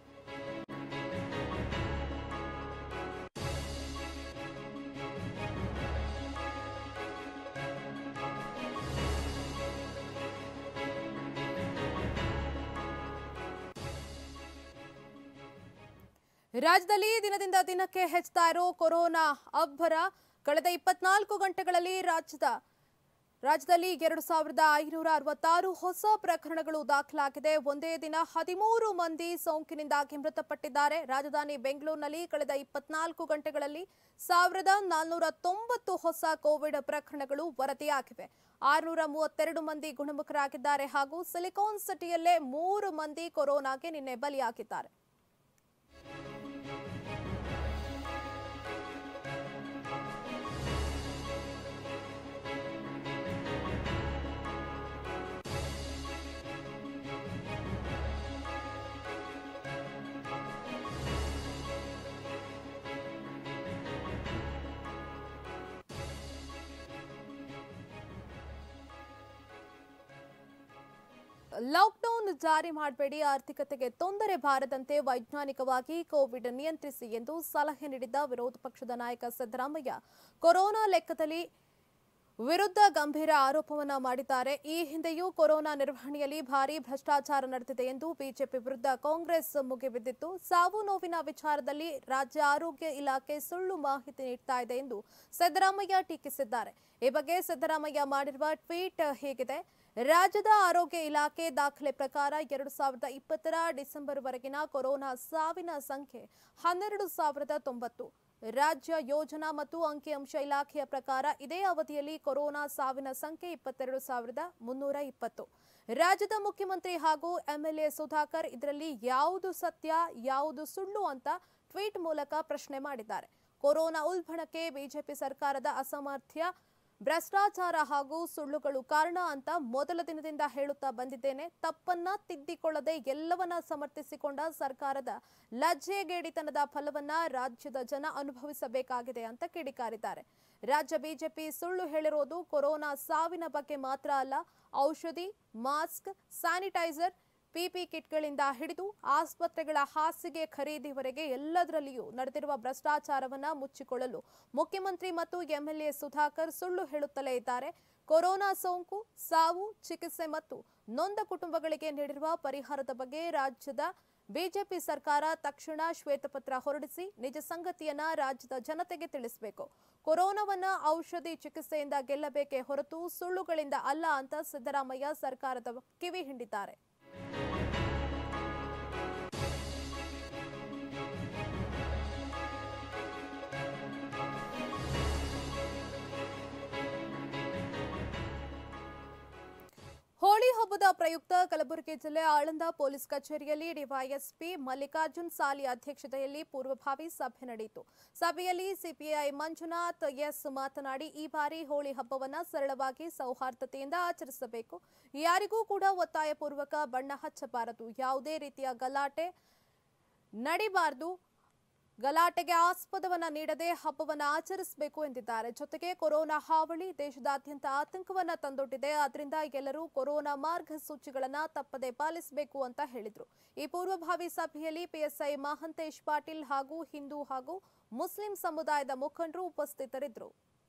ರಾಜ್ಯದಲ್ಲಿ ದಿನದಿಂದ ದಿನಕ್ಕೆ ಹೆಚ್ಚುತ್ತಾ ಇರೋ ಕೊರೋನಾ ಅಬ್ಬರ ಕಳೆದ ಇಪ್ಪತ್ನಾಲ್ಕು ಗಂಟೆಗಳಲ್ಲಿ ರಾಜ್ಯದ ರಾಜ್ಯದಲ್ಲಿ ಎರಡು ಸಾವಿರದ ಐನೂರ ಅರವತ್ತಾರು ಹೊಸ ಪ್ರಕರಣಗಳು ದಾಖಲಾಗಿದೆ ಒಂದೇ ದಿನ ಹದಿಮೂರು ಮಂದಿ ಸೋಂಕಿನಿಂದಾಗಿ ಮೃತಪಟ್ಟಿದ್ದಾರೆ ರಾಜಧಾನಿ ಬೆಂಗಳೂರಿನಲ್ಲಿ ಕಳೆದ ಇಪ್ಪತ್ನಾಲ್ಕು ಗಂಟೆಗಳಲ್ಲಿ ಸಾವಿರದ ನಾಲ್ನೂರ ತೊಂಬತ್ತು ಹೊಸ ಕೋವಿಡ್ ಪ್ರಕರಣಗಳು ವರದಿಯಾಗಿವೆ ಆರುನೂರ ಮೂವತ್ತೆರಡು ಮಂದಿ ಗುಣಮುಖರಾಗಿದ್ದಾರೆ ಹಾಗೂ ಸಿಲಿಕಾನ್ ಸಿಟಿಯಲ್ಲೇ ಮೂರು ಮಂದಿ ಕೊರೋನಾಗೆ ನಿನ್ನೆ ಬಲಿಯಾಗಿದ್ದಾರೆ ಲಾಕ್ಡೌನ್ ಜಾರಿ ಮಾಡಬೇಡಿ ಆರ್ಥಿಕತೆಗೆ ತೊಂದರೆ ಬಾರದಂತೆ ವೈಜ್ಞಾನಿಕವಾಗಿ ಕೋವಿಡ್ ನಿಯಂತ್ರಿಸಿ ಎಂದು ಸಲಹೆ ನೀಡಿದ್ದ ವಿರೋಧ ಪಕ್ಷದ ನಾಯಕ ಸಿದ್ದರಾಮಯ್ಯ ಕೊರೋನಾ ಲೆಕ್ಕದಲ್ಲಿ ವಿರುದ್ಧ ಗಂಭೀರ ಆರೋಪವನ್ನ ಮಾಡಿದ್ದಾರೆ ಈ ಹಿಂದೆಯೂ ಕೊರೋನಾ ನಿರ್ವಹಣೆಯಲ್ಲಿ ಭಾರೀ ಭ್ರಷ್ಟಾಚಾರ ನಡೆದಿದೆ ಎಂದು ಬಿಜೆಪಿ ವಿರುದ್ಧ ಕಾಂಗ್ರೆಸ್ ಮುಗಿಬಿದ್ದಿತ್ತು ಸಾವು ನೋವಿನ ವಿಚಾರದಲ್ಲಿ ರಾಜ್ಯ ಆರೋಗ್ಯ ಇಲಾಖೆ ಸುಳ್ಳು ಮಾಹಿತಿ ನೀಡ್ತಾ ಇದೆ ಎಂದು ಸಿದ್ದರಾಮಯ್ಯ ಟೀಕಿಸಿದ್ದಾರೆ ಈ ಬಗ್ಗೆ ಸಿದ್ದರಾಮಯ್ಯ ಮಾಡಿರುವ ಟ್ವೀಟ್ ಹೀಗಿದೆ ರಾಜ್ಯದ ಆರೋಗ್ಯ ಇಲಾಖೆ ದಾಖಲೆ ಪ್ರಕಾರ ಎರಡು ಸಾವಿರದ ಇಪ್ಪತ್ತರ ಡಿಸೆಂಬರ್ವರೆಗಿನ ಕೊರೋನಾ ಸಾವಿನ ಸಂಖ್ಯೆ ಹನ್ನೆರಡು ಸಾವಿರದ ತೊಂಬತ್ತು ರಾಜ್ಯ ಯೋಜನಾ ಮತ್ತು ಅಂಕಿಅಂಶ ಇಲಾಖೆಯ ಪ್ರಕಾರ ಇದೇ ಅವಧಿಯಲ್ಲಿ ಕೊರೋನಾ ಸಾವಿನ ಸಂಖ್ಯೆ ಇಪ್ಪತ್ತೆರಡು ಸಾವಿರದ ಮುನ್ನೂರ ಇಪ್ಪತ್ತು ರಾಜ್ಯದ ಮುಖ್ಯಮಂತ್ರಿ ಹಾಗೂ ಎಂಎಲ್ಎ ಸುಧಾಕರ್ ಇದರಲ್ಲಿ ಯಾವುದು ಸತ್ಯ ಯಾವುದು ಸುಳ್ಳು ಅಂತ ಟ್ವೀಟ್ ಮೂಲಕ ಪ್ರಶ್ನೆ ಮಾಡಿದ್ದಾರೆ ಕೊರೋನಾ ಉಲ್ಬಣಕ್ಕೆ ಬಿಜೆಪಿ ಸರ್ಕಾರದ ಅಸಾಮರ್ಥ್ಯ ಭ್ರಷ್ಟಾಚಾರ ಹಾಗೂ ಸುಳ್ಳುಗಳು ಕಾರಣ ಅಂತ ಮೊದಲ ದಿನದಿಂದ ಹೇಳುತ್ತಾ ಬಂದಿದ್ದೇನೆ ತಪ್ಪನ್ನ ತಿದ್ದಿಕೊಳ್ಳದೆ ಎಲ್ಲವನ್ನ ಸಮರ್ಥಿಸಿಕೊಂಡ ಸರ್ಕಾರದ ಲಜ್ಜೆಗೇಡಿತನದ ಫಲವನ್ನ ರಾಜ್ಯದ ಜನ ಅನುಭವಿಸಬೇಕಾಗಿದೆ ಅಂತ ಕಿಡಿಕಾರಿದ್ದಾರೆ ರಾಜ್ಯ ಬಿಜೆಪಿ ಸುಳ್ಳು ಹೇಳಿರೋದು ಕೊರೋನಾ ಸಾವಿನ ಬಗ್ಗೆ ಮಾತ್ರ ಅಲ್ಲ ಔಷಧಿ ಮಾಸ್ಕ್ ಸ್ಯಾನಿಟೈಸರ್ ಪಿಪಿ ಕಿಟ್ಗಳಿಂದ ಹಿಡಿದು ಆಸ್ಪತ್ರೆಗಳ ಹಾಸಿಗೆ ಖರೀದಿವರೆಗೆ ಎಲ್ಲದರಲ್ಲಿಯೂ ನಡೆದಿರುವ ಭ್ರಷ್ಟಾಚಾರವನ್ನ ಮುಚ್ಚಿಕೊಳ್ಳಲು ಮುಖ್ಯಮಂತ್ರಿ ಮತ್ತು ಎಂಎಲ್ಎ ಸುಧಾಕರ್ ಸುಳ್ಳು ಹೇಳುತ್ತಲೇ ಇದ್ದಾರೆ ಕೊರೋನಾ ಸೋಂಕು ಸಾವು ಚಿಕಿತ್ಸೆ ಮತ್ತು ನೊಂದ ಕುಟುಂಬಗಳಿಗೆ ನೀಡಿರುವ ಪರಿಹಾರದ ಬಗ್ಗೆ ರಾಜ್ಯದ ಬಿಜೆಪಿ ಸರ್ಕಾರ ತಕ್ಷಣ ಶ್ವೇತಪತ್ರ ಹೊರಡಿಸಿ ನಿಜ ಸಂಗತಿಯನ್ನ ರಾಜ್ಯದ ಜನತೆಗೆ ತಿಳಿಸಬೇಕು ಕೊರೋನಾವನ್ನ ಔಷಧಿ ಚಿಕಿತ್ಸೆಯಿಂದ ಗೆಲ್ಲಬೇಕೇ ಹೊರತು ಸುಳ್ಳುಗಳಿಂದ ಅಲ್ಲ ಅಂತ ಸಿದ್ದರಾಮಯ್ಯ ಸರ್ಕಾರದ ಕಿವಿ ಹಿಂಡಿದ್ದಾರೆ ಹೋಳಿ ಹಬ್ಬದ ಪ್ರಯುಕ್ತ ಕಲಬುರಗಿ ಜಿಲ್ಲೆ ಆಳಂದ ಪೊಲೀಸ್ ಕಚೇರಿಯಲ್ಲಿ ಡಿವೈಎಸ್ಪಿ ಮಲ್ಲಿಕಾರ್ಜುನ್ ಸಾಲಿ ಅಧ್ಯಕ್ಷತೆಯಲ್ಲಿ ಪೂರ್ವಭಾವಿ ಸಭೆ ನಡೆಯಿತು ಸಭೆಯಲ್ಲಿ ಸಿಪಿಐ ಮಂಜುನಾಥ್ ಎಸ್ ಮಾತನಾಡಿ ಈ ಬಾರಿ ಹೋಳಿ ಹಬ್ಬವನ್ನ ಸರಳವಾಗಿ ಸೌಹಾರ್ದತೆಯಿಂದ ಆಚರಿಸಬೇಕು ಯಾರಿಗೂ ಕೂಡ ಒತ್ತಾಯಪೂರ್ವಕ ಬಣ್ಣ ಹಚ್ಚಬಾರದು ಯಾವುದೇ ರೀತಿಯ ಗಲಾಟೆ ನಡಿಬಾರದು ಗಲಾಟೆಗೆ ಆಸ್ಪದವನ್ನ ನೀಡದೆ ಹಬ್ಬವನ್ನ ಆಚರಿಸಬೇಕು ಎಂದಿದ್ದಾರೆ ಜೊತೆಗೆ ಕೊರೋನಾ ಹಾವಳಿ ದೇಶದಾದ್ಯಂತ ಆತಂಕವನ್ನ ತಂದೊಡ್ಡಿದೆ ಆದ್ರಿಂದ ಎಲ್ಲರೂ ಕೊರೋನಾ ಮಾರ್ಗಸೂಚಿಗಳನ್ನ ತಪ್ಪದೆ ಪಾಲಿಸಬೇಕು ಅಂತ ಹೇಳಿದ್ರು ಈ ಪೂರ್ವಭಾವಿ ಸಭೆಯಲ್ಲಿ ಪಿಎಸ್ಐ ಮಹಂತೇಶ್ ಪಾಟೀಲ್ ಹಾಗೂ ಹಿಂದೂ ಹಾಗೂ ಮುಸ್ಲಿಂ ಸಮುದಾಯದ ಮುಖಂಡರು ಉಪಸ್ಥಿತರಿದ್ದರು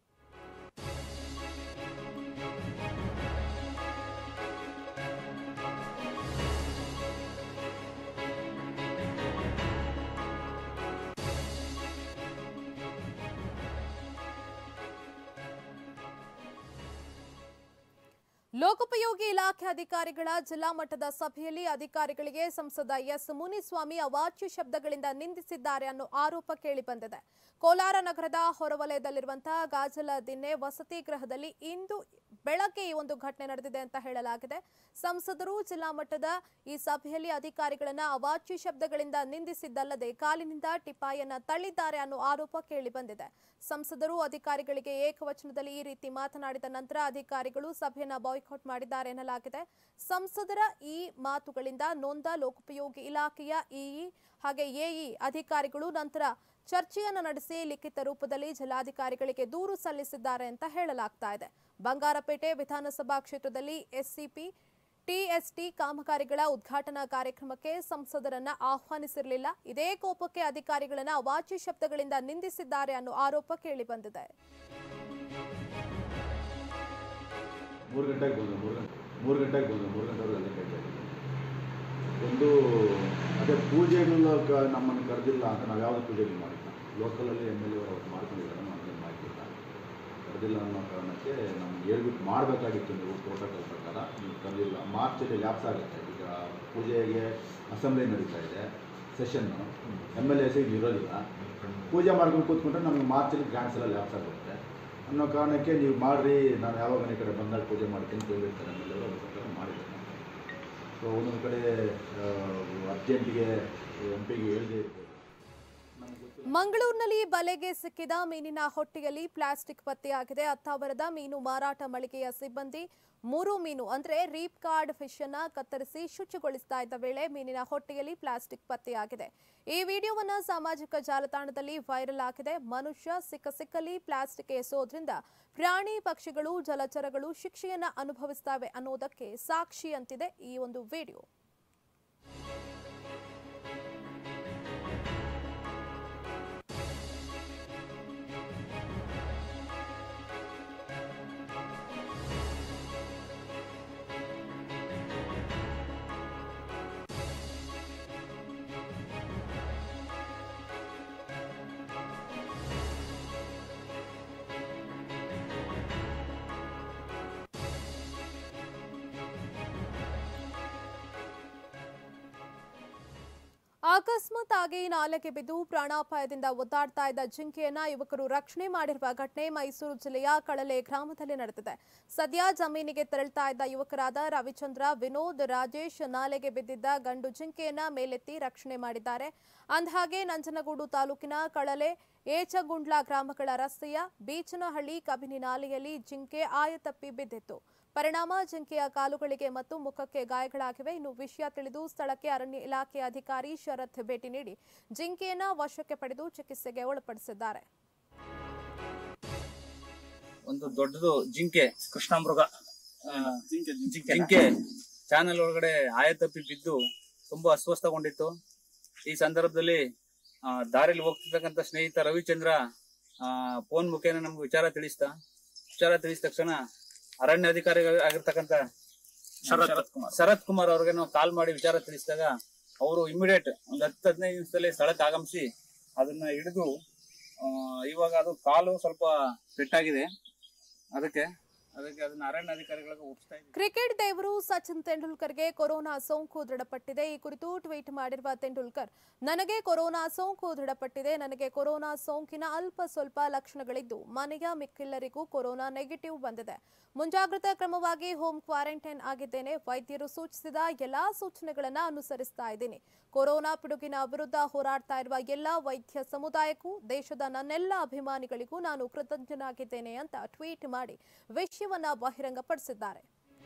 ಲೋಕೋಪಯೋಗಿ ಇಲಾಖೆ ಅಧಿಕಾರಿಗಳ ಜಿಲ್ಲಾ ಮಟ್ಟದ ಸಭೆಯಲ್ಲಿ ಅಧಿಕಾರಿಗಳಿಗೆ ಸಂಸದ ಎಸ್ ಮುನಿಸ್ವಾಮಿ ಅವಾಚ್ಯ ಶಬ್ದಗಳಿಂದ ನಿಂದಿಸಿದ್ದಾರೆ ಅನ್ನೋ ಆರೋಪ ಕೇಳಿಬಂದಿದೆ ಕೋಲಾರ ನಗರದ ಹೊರವಲಯದಲ್ಲಿರುವಂತಹ ಗಾಜಲ ದಿನ್ನೆ ವಸತಿ ಗೃಹದಲ್ಲಿ ಇಂದು ಬೆಳಗ್ಗೆ ಈ ಒಂದು ಘಟನೆ ನಡೆದಿದೆ ಅಂತ ಹೇಳಲಾಗಿದೆ ಸಂಸದರು ಜಿಲ್ಲಾ ಮಟ್ಟದ ಈ ಸಭೆಯಲ್ಲಿ ಅಧಿಕಾರಿಗಳನ್ನ ಅವಾಚ್ಯ ಶಬ್ದಗಳಿಂದ ನಿಂದಿಸಿದ್ದಲ್ಲದೆ ಕಾಲಿನಿಂದ ಟಿಪಾಯನ್ನ ತಳ್ಳಿದ್ದಾರೆ ಅನ್ನೋ ಆರೋಪ ಕೇಳಿಬಂದಿದೆ ಸಂಸದರು ಅಧಿಕಾರಿಗಳಿಗೆ ಏಕವಚನದಲ್ಲಿ ಈ ರೀತಿ ಮಾತನಾಡಿದ ನಂತರ ಅಧಿಕಾರಿಗಳು ಸಭೆಯನ್ನ ಬಾಯ್ಕಾಟ್ ಮಾಡಿದ್ದಾರೆ ಎನ್ನಲಾಗಿದೆ ಸಂಸದರ ಈ ಮಾತುಗಳಿಂದ ನೊಂದ ಲೋಕೋಪಯೋಗಿ ಇಲಾಖೆಯ ಇಇ ಹಾಗೆ ಎಇ ಅಧಿಕಾರಿಗಳು ನಂತರ ಚರ್ಚೆಯನ್ನು ನಡೆಸಿ ಲಿಖಿತ ರೂಪದಲ್ಲಿ ಜಿಲ್ಲಾಧಿಕಾರಿಗಳಿಗೆ ದೂರು ಸಲ್ಲಿಸಿದ್ದಾರೆ ಅಂತ ಹೇಳಲಾಗ್ತಾ ಇದೆ ಬಂಗಾರಪೇಟೆ ವಿಧಾನಸಭಾ ಕ್ಷೇತ್ರದಲ್ಲಿ ಎಸ್ಸಿಪಿ ಟಿಎಸ್ಟಿ ಕಾಮಗಾರಿಗಳ ಉದ್ಘಾಟನಾ ಕಾರ್ಯಕ್ರಮಕ್ಕೆ ಸಂಸದರನ್ನ ಆಹ್ವಾನಿಸಿರಲಿಲ್ಲ ಇದೇ ಕೋಪಕ್ಕೆ ಅಧಿಕಾರಿಗಳನ್ನ ಅವಾಚ್ಯ ಶಬ್ದಗಳಿಂದ ನಿಂದಿಸಿದ್ದಾರೆ ಅನ್ನೋ ಆರೋಪ ಕೇಳಿಬಂದಿದೆ ಮೂರು ಗಂಟೆಗೆ ಬಂದು ಮೂರು ಗಂಟೆ ಮೂರು ಗಂಟೆಗೆ ಬಂದು ಮೂರು ಗಂಟೆವರೆಗೆ ಅಲ್ಲೇ ಕಾಯ್ತಾ ಇದ್ದೀವಿ. ಒಂದು ಅದೇ ಪೂಜೆಗಳು ಕ- ನಮ್ಮನ್ನು ಕರೆದಿಲ್ಲ ಅಂತ ನಾವು ಯಾವುದೇ ಪೂಜೆಗಳು ಮಾಡಿಲ್ಲ ಲೋಕಲಲ್ಲಿ ಎಮ್ ಎಲ್ ಎ ಅವ್ರು ಮಾಡ್ಕೊಂಡಿದ್ದಾರೆ ನಮಗೇನು ಮಾಹಿತಿಲ್ಲ ಕರೆದಿಲ್ಲ ಅನ್ನೋ ಕಾರಣಕ್ಕೆ ನಮ್ಗೆ ಹೇಳ್ಬಿಟ್ಟು ಮಾಡಬೇಕಾಗಿತ್ತು ನೀವು ಪ್ರೋಟೋಕಾಲ್ ಪ್ರಕಾರ ನೀವು ಕರೆದಿಲ್ಲ ಮಾರ್ಚಲ್ಲಿ ಲ್ಯಾಪ್ಸ್ ಆಗುತ್ತೆ ಈಗ ಪೂಜೆಗೆ ಅಸೆಂಬ್ಲಿ ನಡೀತಾ ಇದೆ ಸೆಷನ್ನು ಎಮ್ ಎಲ್ ಎಸ್ ಇರೋದಿಲ್ಲ ಪೂಜೆ ಮಾಡ್ಕೊಂಡು ಕೂತ್ಕೊಂಡ್ರೆ ನಮಗೆ ಮಾರ್ಚಲ್ಲಿ ಗ್ರಾಂಡ್ಸ್ ಎಲ್ಲ ಲ್ಯಾಪ್ಸ್ ಆಗುತ್ತೆ ಅನ್ನೋ ಕಾರಣಕ್ಕೆ ನೀವು ಮಾಡಿರಿ ನಾನು ಯಾವಾಗ ಈ ಕಡೆ ಬಂದಾಗ ಪೂಜೆ ಮಾಡ್ತೀನಿ ಅಂತ ಹೇಳಿರ್ತಾರೆ ಎಮ್ ಎಲ್ ಎವರು ಅದ್ರ ಪ್ರಕಾರ ಮಾಡಿದ್ದೇನೆ ಸೊ ಒಂದೊಂದು ಕಡೆ ಅರ್ಜೆಂಟಿಗೆ ಎಂ ಪಿಗೆ ಹೇಳದೇ ಇರ್ಬೋದು ನಮ್ಗೆ ಗೊತ್ತಿಲ್ಲ ಮಂಗಳೂರಿನಲ್ಲಿ ಬಲೆಗೆ ಸಿಕ್ಕಿದ ಮೀನಿನ ಹೊಟ್ಟೆಯಲ್ಲಿ ಪ್ಲಾಸ್ಟಿಕ್ ಪತ್ತೆಯಾಗಿದೆ ಅತ್ತಾವರದ ಮೀನು ಮಾರಾಟ ಮಳಿಗೆಯ ಸಿಬ್ಬಂದಿ ಮೂರು ಮೀನು ಅಂದ್ರೆ ರೀಪ್ ಕಾರ್ಡ್ ಫಿಶ್ ಅನ್ನ ಕತ್ತರಿಸಿ ಶುಚಿಗೊಳಿಸ್ತಾ ಇದ್ದ ವೇಳೆ ಮೀನಿನ ಹೊಟ್ಟೆಯಲ್ಲಿ ಪ್ಲಾಸ್ಟಿಕ್ ಪತ್ತೆಯಾಗಿದೆ ಈ ವಿಡಿಯೋವನ್ನ ಸಾಮಾಜಿಕ ಜಾಲತಾಣದಲ್ಲಿ ವೈರಲ್ ಆಗಿದೆ ಮನುಷ್ಯ ಸಿಕ್ಕ ಸಿಕ್ಕಲ್ಲಿ ಪ್ಲಾಸ್ಟಿಕ್ ಎಸೋದ್ರಿಂದ ಪ್ರಾಣಿ ಪಕ್ಷಿಗಳು ಜಲಚರಗಳು ಶಿಕ್ಷೆಯನ್ನ ಅನುಭವಿಸ್ತವೆ ಅನ್ನೋದಕ್ಕೆ ಸಾಕ್ಷಿಯಂತಿದೆ ಈ ಒಂದು ವಿಡಿಯೋ ಅಕಸ್ಮಾತ್ ಆಗಿ ನಾಲೆಗೆ ಬಿದ್ದು ಪ್ರಾಣಾಪಾಯದಿಂದ ಒದ್ದಾಡ್ತಾ ಇದ್ದ ಜಿಂಕೆಯನ್ನ ಯುವಕರು ರಕ್ಷಣೆ ಮಾಡಿರುವ ಘಟನೆ ಮೈಸೂರು ಜಿಲ್ಲೆಯ ಕಳಲೆ ಗ್ರಾಮದಲ್ಲಿ ನಡೆದಿದೆ ಸದ್ಯ ಜಮೀನಿಗೆ ತೆರಳ್ತಾ ಇದ್ದ ಯುವಕರಾದ ರವಿಚಂದ್ರ ವಿನೋದ್ ರಾಜೇಶ್ ನಾಲೆಗೆ ಬಿದ್ದಿದ್ದ ಗಂಡು ಜಿಂಕೆಯನ್ನ ಮೇಲೆತ್ತಿ ರಕ್ಷಣೆ ಮಾಡಿದ್ದಾರೆ ಅಂದಹಾಗೆ ನಂಜನಗೂಡು ತಾಲೂಕಿನ ಕಳಲೆ ಏಚಗುಂಡ್ಲ ಗ್ರಾಮಗಳ ರಸ್ತೆಯ ಬೀಚನಹಳ್ಳಿ ಕಬಿನಿ ನಾಲೆಯಲ್ಲಿ ಜಿಂಕೆ ಆಯತಪ್ಪಿ ಬಿದ್ದಿತ್ತು ಪರಿಣಾಮ ಜಿಂಕೆಯ ಕಾಲುಗಳಿಗೆ ಮತ್ತು ಮುಖಕ್ಕೆ ಗಾಯಗಳಾಗಿವೆ ಇನ್ನು ವಿಷಯ ತಿಳಿದು ಸ್ಥಳಕ್ಕೆ ಅರಣ್ಯ ಇಲಾಖೆ ಅಧಿಕಾರಿ ಶರತ್ ಭೇಟಿ ನೀಡಿ ಜಿಂಕೆಯನ್ನ ವಶಕ್ಕೆ ಪಡೆದು ಚಿಕಿತ್ಸೆಗೆ ಒಳಪಡಿಸಿದ್ದಾರೆ ಒಂದು ದೊಡ್ಡದು ಜಿಂಕೆ ಕೃಷ್ಣಮೃಗ ಆ, ಜಿಂಕೆ ಚಾನೆಲ್ ಒಳಗಡೆ ಆಯತಪ್ಪಿ ಬಿದ್ದು ತುಂಬಾ ಅಸ್ವಸ್ಥಗೊಂಡಿತ್ತು ಈ ಸಂದರ್ಭದಲ್ಲಿ ಆ, ದಾರಿಲಿ ಹೋಗ್ತಿರ್ತಕ್ಕಂಥ ಸ್ನೇಹಿತ ರವಿಚಂದ್ರ ಫೋನ್ ಮುಖೇನ ನಮ್ಗೆ ವಿಚಾರ ತಿಳಿಸ್ದ ವಿಚಾರ ತಿಳಿಸಿದ ತಕ್ಷಣ ಅರಣ್ಯ ಅಧಿಕಾರಿ ಆಗಿರ್ತಕ್ಕಂಥ ಶರತ್ ಶರತ್ ಕುಮಾರ್ ಅವ್ರಿಗೆ ನಾವು ಕಾಲ್ ಮಾಡಿ ವಿಚಾರ ತಿಳಿಸಿದಾಗ ಅವರು ಇಮಿಡಿಯೇಟ್ ಒಂದು ಹತ್ತು ಹದಿನೈದು ನಿಮಿಷದಲ್ಲಿ ಸ್ಥಳಕ್ಕೆ ಆಗಮಿಸಿ ಅದನ್ನ ಹಿಡಿದು ಆ, ಇವಾಗ ಅದು ಕಾಲು ಸ್ವಲ್ಪ ಪೆಟ್ಟಾಗಿದೆ ಅದಕ್ಕೆ ಅದಕ್ಕೆ ಅದನ್ನ ಅರಣ್ಯ ಅಧಿಕಾರಿಗಳಿಗೆ ಒಪ್ಪಿಸ್ತಾ ಇದ್ದೀವಿ ಕ್ರಿಕೆಟ್ ದೇವರು ಸಚಿನ್ ತೆಂಡೂಲ್ಕರ್ಗೆ ಕೊರೋನಾ ಸೋಂಕು ದೃಢಪಟ್ಟಿದೆ ಈ ಕುರಿತು ಟ್ವೀಟ್ ಮಾಡಿರುವ ತೆಂಡೂಲ್ಕರ್ ನನಗೆ ಕೊರೋನಾ ಸೋಂಕು ದೃಢಪಟ್ಟಿದೆ ನನಗೆ ಕೊರೋನಾ ಸೋಂಕಿನ ಅಲ್ಪ ಸ್ವಲ್ಪ ಲಕ್ಷಣಗಳಿದ್ದು ಮನೆಯ ಮಿಕ್ಕೆಲ್ಲರಿಗೂ ಕೊರೋನಾ ನೆಗೆಟಿವ್ ಬಂದಿದೆ ಮುಂಜಾಗ್ರತಾ ಕ್ರಮವಾಗಿ ಹೋಮ್ ಕ್ವಾರಂಟೈನ್ ಆಗಿದ್ದೇನೆ ವೈದ್ಯರು ಸೂಚಿಸಿದ ಎಲ್ಲಾ ಸೂಚನೆಗಳನ್ನ ಅನುಸರಿಸ್ತಾ ಇದ್ದೀನಿ ಕೊರೋನಾ ಪಿಡುಗಿನ ವಿರುದ್ಧ ಹೋರಾಡ್ತಾ ಇರುವ ಎಲ್ಲಾ ವೈದ್ಯ ಸಮುದಾಯಕ್ಕೂ ದೇಶದ ನನ್ನೆಲ್ಲ ಅಭಿಮಾನಿಗಳಿಗೂ ನಾನು ಕೃತಜ್ಞನಾಗಿದ್ದೇನೆ ಅಂತ ಟ್ವೀಟ್ ಮಾಡಿ ವಿಷಯವನ್ನ ಬಹಿರಂಗಪಡಿಸಿದ್ದಾರೆ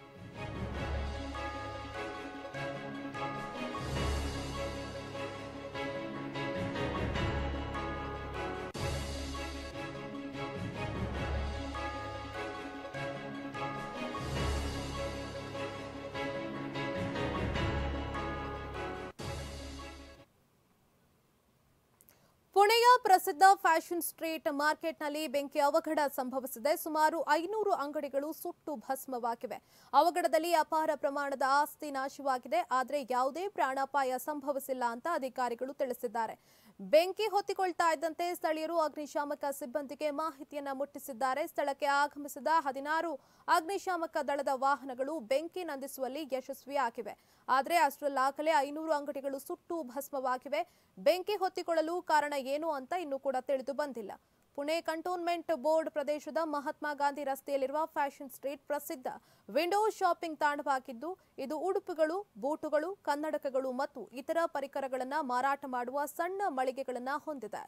ಪುಣೆಯ ಪ್ರಸಿದ್ಧ ಫ್ಯಾಷನ್ ಸ್ಟ್ರೀಟ್ ಮಾರ್ಕೆಟ್ನಲ್ಲಿ ಬೆಂಕಿ ಅವಘಡ ಸಂಭವಿಸಿದೆ ಸುಮಾರು ಐನೂರು ಅಂಗಡಿಗಳು ಸುಟ್ಟು ಭಸ್ಮವಾಗಿವೆ ಅವಘಡದಲ್ಲಿ ಅಪಾರ ಪ್ರಮಾಣದ ಆಸ್ತಿ ನಾಶವಾಗಿದೆ ಆದರೆ ಯಾವುದೇ ಪ್ರಾಣಾಪಾಯ ಸಂಭವಿಸಿಲ್ಲ ಅಂತ ಅಧಿಕಾರಿಗಳು ತಿಳಿಸಿದ್ದಾರೆ ಬೆಂಕಿ ಹೊತ್ತಿಕೊಳ್ತಾ ಇದ್ದಂತೆ ಸ್ಥಳೀಯರು ಅಗ್ನಿಶಾಮಕ ಸಿಬ್ಬಂದಿಗೆ ಮಾಹಿತಿಯನ್ನ ಮುಟ್ಟಿಸಿದ್ದಾರೆ ಸ್ಥಳಕ್ಕೆ ಆಗಮಿಸಿದ ಹದಿನಾರು ಅಗ್ನಿಶಾಮಕ ದಳದ ವಾಹನಗಳು ಬೆಂಕಿ ನಂದಿಸುವಲ್ಲಿ ಯಶಸ್ವಿಯಾಗಿವೆ ಆದರೆ ಅಷ್ಟರಲ್ಲಾಗಲೇ ಐನೂರು ಅಂಗಡಿಗಳು ಸುಟ್ಟು ಭಸ್ಮವಾಗಿವೆ ಬೆಂಕಿ ಹೊತ್ತಿಕೊಳ್ಳಲು ಕಾರಣ ಏನು ಅಂತ ಇನ್ನೂ ಕೂಡ ತಿಳಿದು ಬಂದಿಲ್ಲ ಪುಣೆ ಕಂಟೋನ್ಮೆಂಟ್ ಬೋರ್ಡ್ ಪ್ರದೇಶದ ಮಹಾತ್ಮ ಗಾಂಧಿ ರಸ್ತೆಯಲ್ಲಿರುವ ಫ್ಯಾಷನ್ ಸ್ಟ್ರೀಟ್ ಪ್ರಸಿದ್ಧ ವಿಂಡೋ ಶಾಪಿಂಗ್ ತಾಣವಾಗಿದ್ದು ಇದು ಉಡುಪುಗಳು ಬೂಟುಗಳು ಕನ್ನಡಕಗಳು ಮತ್ತು ಇತರ ಪರಿಕರಗಳನ್ನ ಮಾರಾಟ ಮಾಡುವ ಸಣ್ಣ ಮಳಿಗೆಗಳನ್ನ ಹೊಂದಿದೆ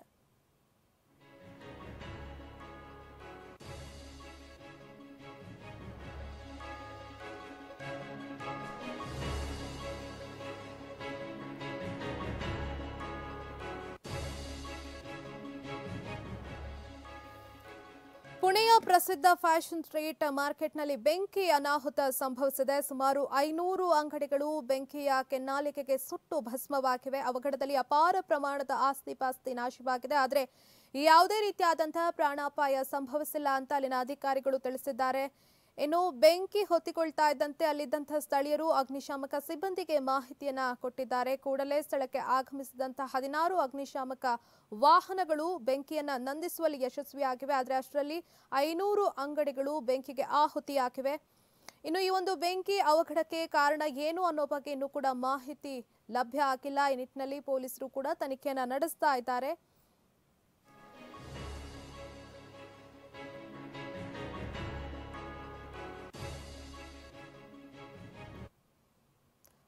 ಪುಣೆಯ ಪ್ರಸಿದ್ಧ ಫ್ಯಾಷನ್ ಸ್ಟ್ರೀಟ್ ಮಾರ್ಕೆಟ್ನಲ್ಲಿ ಬೆಂಕಿ ಅನಾಹುತ ಸಂಭವಿಸಿದೆ ಸುಮಾರು ಐನೂರು ಅಂಗಡಿಗಳು ಬೆಂಕಿಯ ಕೆನ್ನಾಲಿಕೆಗೆ ಸುಟ್ಟು ಭಸ್ಮವಾಗಿವೆ ಅವಘಡದಲ್ಲಿ ಅಪಾರ ಪ್ರಮಾಣದ ಆಸ್ತಿ ಪಾಸ್ತಿ ನಾಶವಾಗಿದೆ ಆದರೆ ಯಾವುದೇ ರೀತಿಯಾದಂತಹ ಪ್ರಾಣಾಪಾಯ ಸಂಭವಿಸಿಲ್ಲ ಅಂತ ಅಲ್ಲಿನ ಅಧಿಕಾರಿಗಳು ತಿಳಿಸಿದ್ದಾರೆ ಇನ್ನು ಬೆಂಕಿ ಹೊತ್ತಿಕೊಳ್ತಾ ಇದ್ದಂತೆ ಅಲ್ಲಿದ್ದಂತಹ ಸ್ಥಳೀಯರು ಅಗ್ನಿಶಾಮಕ ಸಿಬ್ಬಂದಿಗೆ ಮಾಹಿತಿಯನ್ನ ಕೊಟ್ಟಿದ್ದಾರೆ ಕೂಡಲೇ ಸ್ಥಳಕ್ಕೆ ಆಗಮಿಸಿದಂತಹ ಹದಿನಾರು ಅಗ್ನಿಶಾಮಕ ವಾಹನಗಳು ಬೆಂಕಿಯನ್ನ ನಂದಿಸುವಲ್ಲಿ ಯಶಸ್ವಿಯಾಗಿವೆ ಆದರೆ ಅಷ್ಟರಲ್ಲಿ ಐನೂರು ಅಂಗಡಿಗಳು ಬೆಂಕಿಗೆ ಆಹುತಿಯಾಗಿವೆ ಇನ್ನು ಈ ಒಂದು ಬೆಂಕಿ ಅವಘಡಕ್ಕೆ ಕಾರಣ ಏನು ಅನ್ನೋ ಬಗ್ಗೆ ಇನ್ನೂ ಕೂಡ ಮಾಹಿತಿ ಲಭ್ಯ ಆಗಿಲ್ಲ ಈ ನಿಟ್ಟಿನಲ್ಲಿ ಪೊಲೀಸರು ಕೂಡ ತನಿಖೆಯನ್ನ ನಡೆಸ್ತಾ ಇದ್ದಾರೆ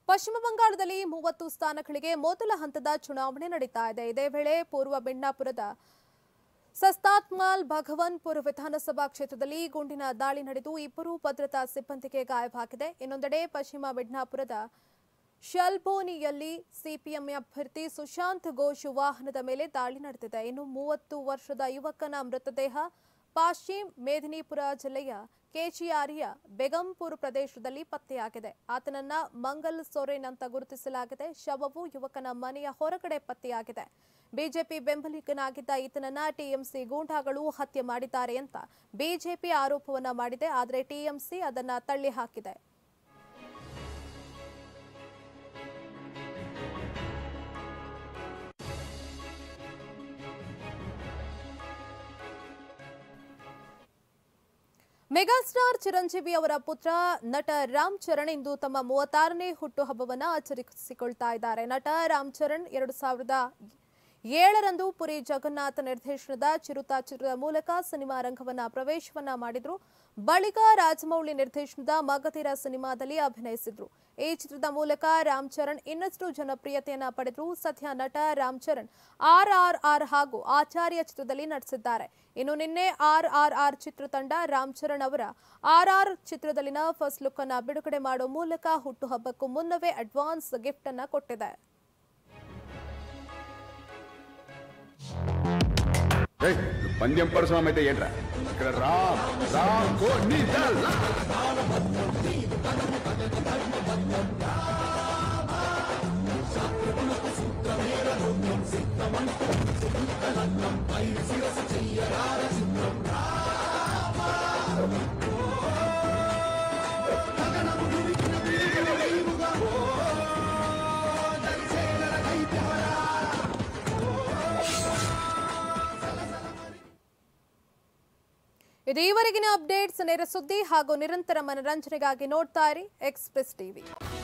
ಪಶ್ಚಿಮ ಬಂಗಾಳದಲ್ಲಿ ಮೂವತ್ತು ಸ್ಥಾನಗಳಿಗೆ ಮೊದಲ ಹಂತದ ಚುನಾವಣೆ ನಡೀತಾ ಇದೆ ಇದೇ ವೇಳೆ ಪೂರ್ವ ಬೆಣ್ಣಾಪುರದ ಸಸ್ತಾತ್ಮಾಲ್ ಭಗವನ್ಪುರ್ ವಿಧಾನಸಭಾ ಕ್ಷೇತ್ರದಲ್ಲಿ ಗುಂಡಿನ ದಾಳಿ ನಡೆದು ಇಬ್ಬರು ಭದ್ರತಾ ಸಿಬ್ಬಂದಿಗೆ ಗಾಯವಾಗಿದೆ ಇನ್ನೊಂದೆಡೆ ಪಶ್ಚಿಮ ಮಿಡ್ನಾಪುರದ ಶಲ್ಬೋನಿಯಲ್ಲಿ ಸಿಪಿಎಂ ಅಭ್ಯರ್ಥಿ ಸುಶಾಂತ್ ಘೋಷ್ ವಾಹನದ ಮೇಲೆ ದಾಳಿ ನಡೆದಿದೆ ಇನ್ನು ಮೂವತ್ತು ವರ್ಷದ ಯುವಕನ ಮೃತದೇಹ ಪಶ್ಚಿಮ ಮೇದಿನಿಪುರ ಜಿಲ್ಲೆಯ ಕೆಚಿಯಾರಿಯ ಬೆಗಂಪುರ್ ಪ್ರದೇಶದಲ್ಲಿ ಪತ್ತೆಯಾಗಿದೆ ಆತನನ್ನ ಮಂಗಲ್ ಸೊರೇನ್ ಅಂತ ಗುರುತಿಸಲಾಗಿದೆ ಶವವು ಯುವಕನ ಮನೆಯ ಹೊರಗಡೆ ಪತ್ತೆಯಾಗಿದೆ ಬಿಜೆಪಿ ಬೆಂಬಲಿಗನಾಗಿದ್ದ ಈತನನ್ನ ಟಿಎಂಸಿ ಗೂಂಡಾಗಳು ಹತ್ಯೆ ಮಾಡಿದ್ದಾರೆ ಅಂತ ಬಿಜೆಪಿ ಆರೋಪವನ್ನ ಮಾಡಿದೆ ಆದರೆ ಟಿಎಂಸಿ ಅದನ್ನ ತಳ್ಳಿ ಹಾಕಿದೆ ಮೆಗಾಸ್ಟಾರ್ ಚಿರಂಜೀವಿ ಅವರ ಪುತ್ರ ನಟ ರಾಮ್ ಚರಣ್ ಇಂದು ತಮ್ಮ ಮೂವತ್ತಾರನೇ ಹುಟ್ಟುಹಬ್ಬವನ್ನು ಆಚರಿಸಿಕೊಳ್ತಾ ಇದ್ದಾರೆ ನಟ ರಾಮ್ ಚರಣ್ ಎರಡು ಸಾವಿರದ ಏಳರಂದು ಪುರಿ ಜಗನ್ನಾಥ ನಿರ್ದೇಶನದ ಚಿರುತಾ ಚಿತ್ರದ ಮೂಲಕ ಸಿನಿಮಾ ರಂಗವನ್ನ ಪ್ರವೇಶವನ್ನ ಮಾಡಿದ್ರು ಬಳಿಕ ರಾಜಮೌಳಿ ನಿರ್ದೇಶನದ ಮಗಧೀರ ಸಿನಿಮಾದಲ್ಲಿ ಅಭಿನಯಿಸಿದ್ರು ಈ ಚಿತ್ರದ ಮೂಲಕ ರಾಮ್ ಚರಣ್ ಇನ್ನಷ್ಟು ಜನಪ್ರಿಯತೆಯನ್ನ ಪಡೆದ್ರು ಸದ್ಯ ನಟ Ram Charan R R R ಹಾಗೂ ಆಚಾರ್ಯ ಚಿತ್ರದಲ್ಲಿ ನಟಿಸಿದ್ದಾರೆ ಇನ್ನು ನಿನ್ನೆ ಆರ್ ಆರ್ ಆರ್ ಚಿತ್ರತಂಡ ರಾಮ್ ಚರಣ್ ಅವರ ಆರ್ ಆರ್ ಚಿತ್ರದಲ್ಲಿನ ಫಸ್ಟ್ ಲುಕ್ ಅನ್ನ ಬಿಡುಗಡೆ ಮಾಡೋ ಮೂಲಕ ಹುಟ್ಟುಹಬ್ಬಕ್ಕೂ ಮುನ್ನವೇ ಅಡ್ವಾನ್ಸ್ ಗಿಫ್ಟ್ ಅನ್ನ ಕೊಟ್ಟಿದೆ ఏయ్, పందెం పరశురామ్ అయితే ఏంట్రా ఇక్కడ రామ్ రామ్ గో నీ దల్. ಇದು ಈವರೆಗಿನ ಅಪ್ಡೇಟ್ಸ್ ನೇರ ಸುದ್ದಿ ಹಾಗೂ ನಿರಂತರ ಮನರಂಜನೆಗಾಗಿ ನೋಡ್ತಾ ಇರಿ ಎಕ್ಸ್ಪ್ರೆಸ್ ಟಿವಿ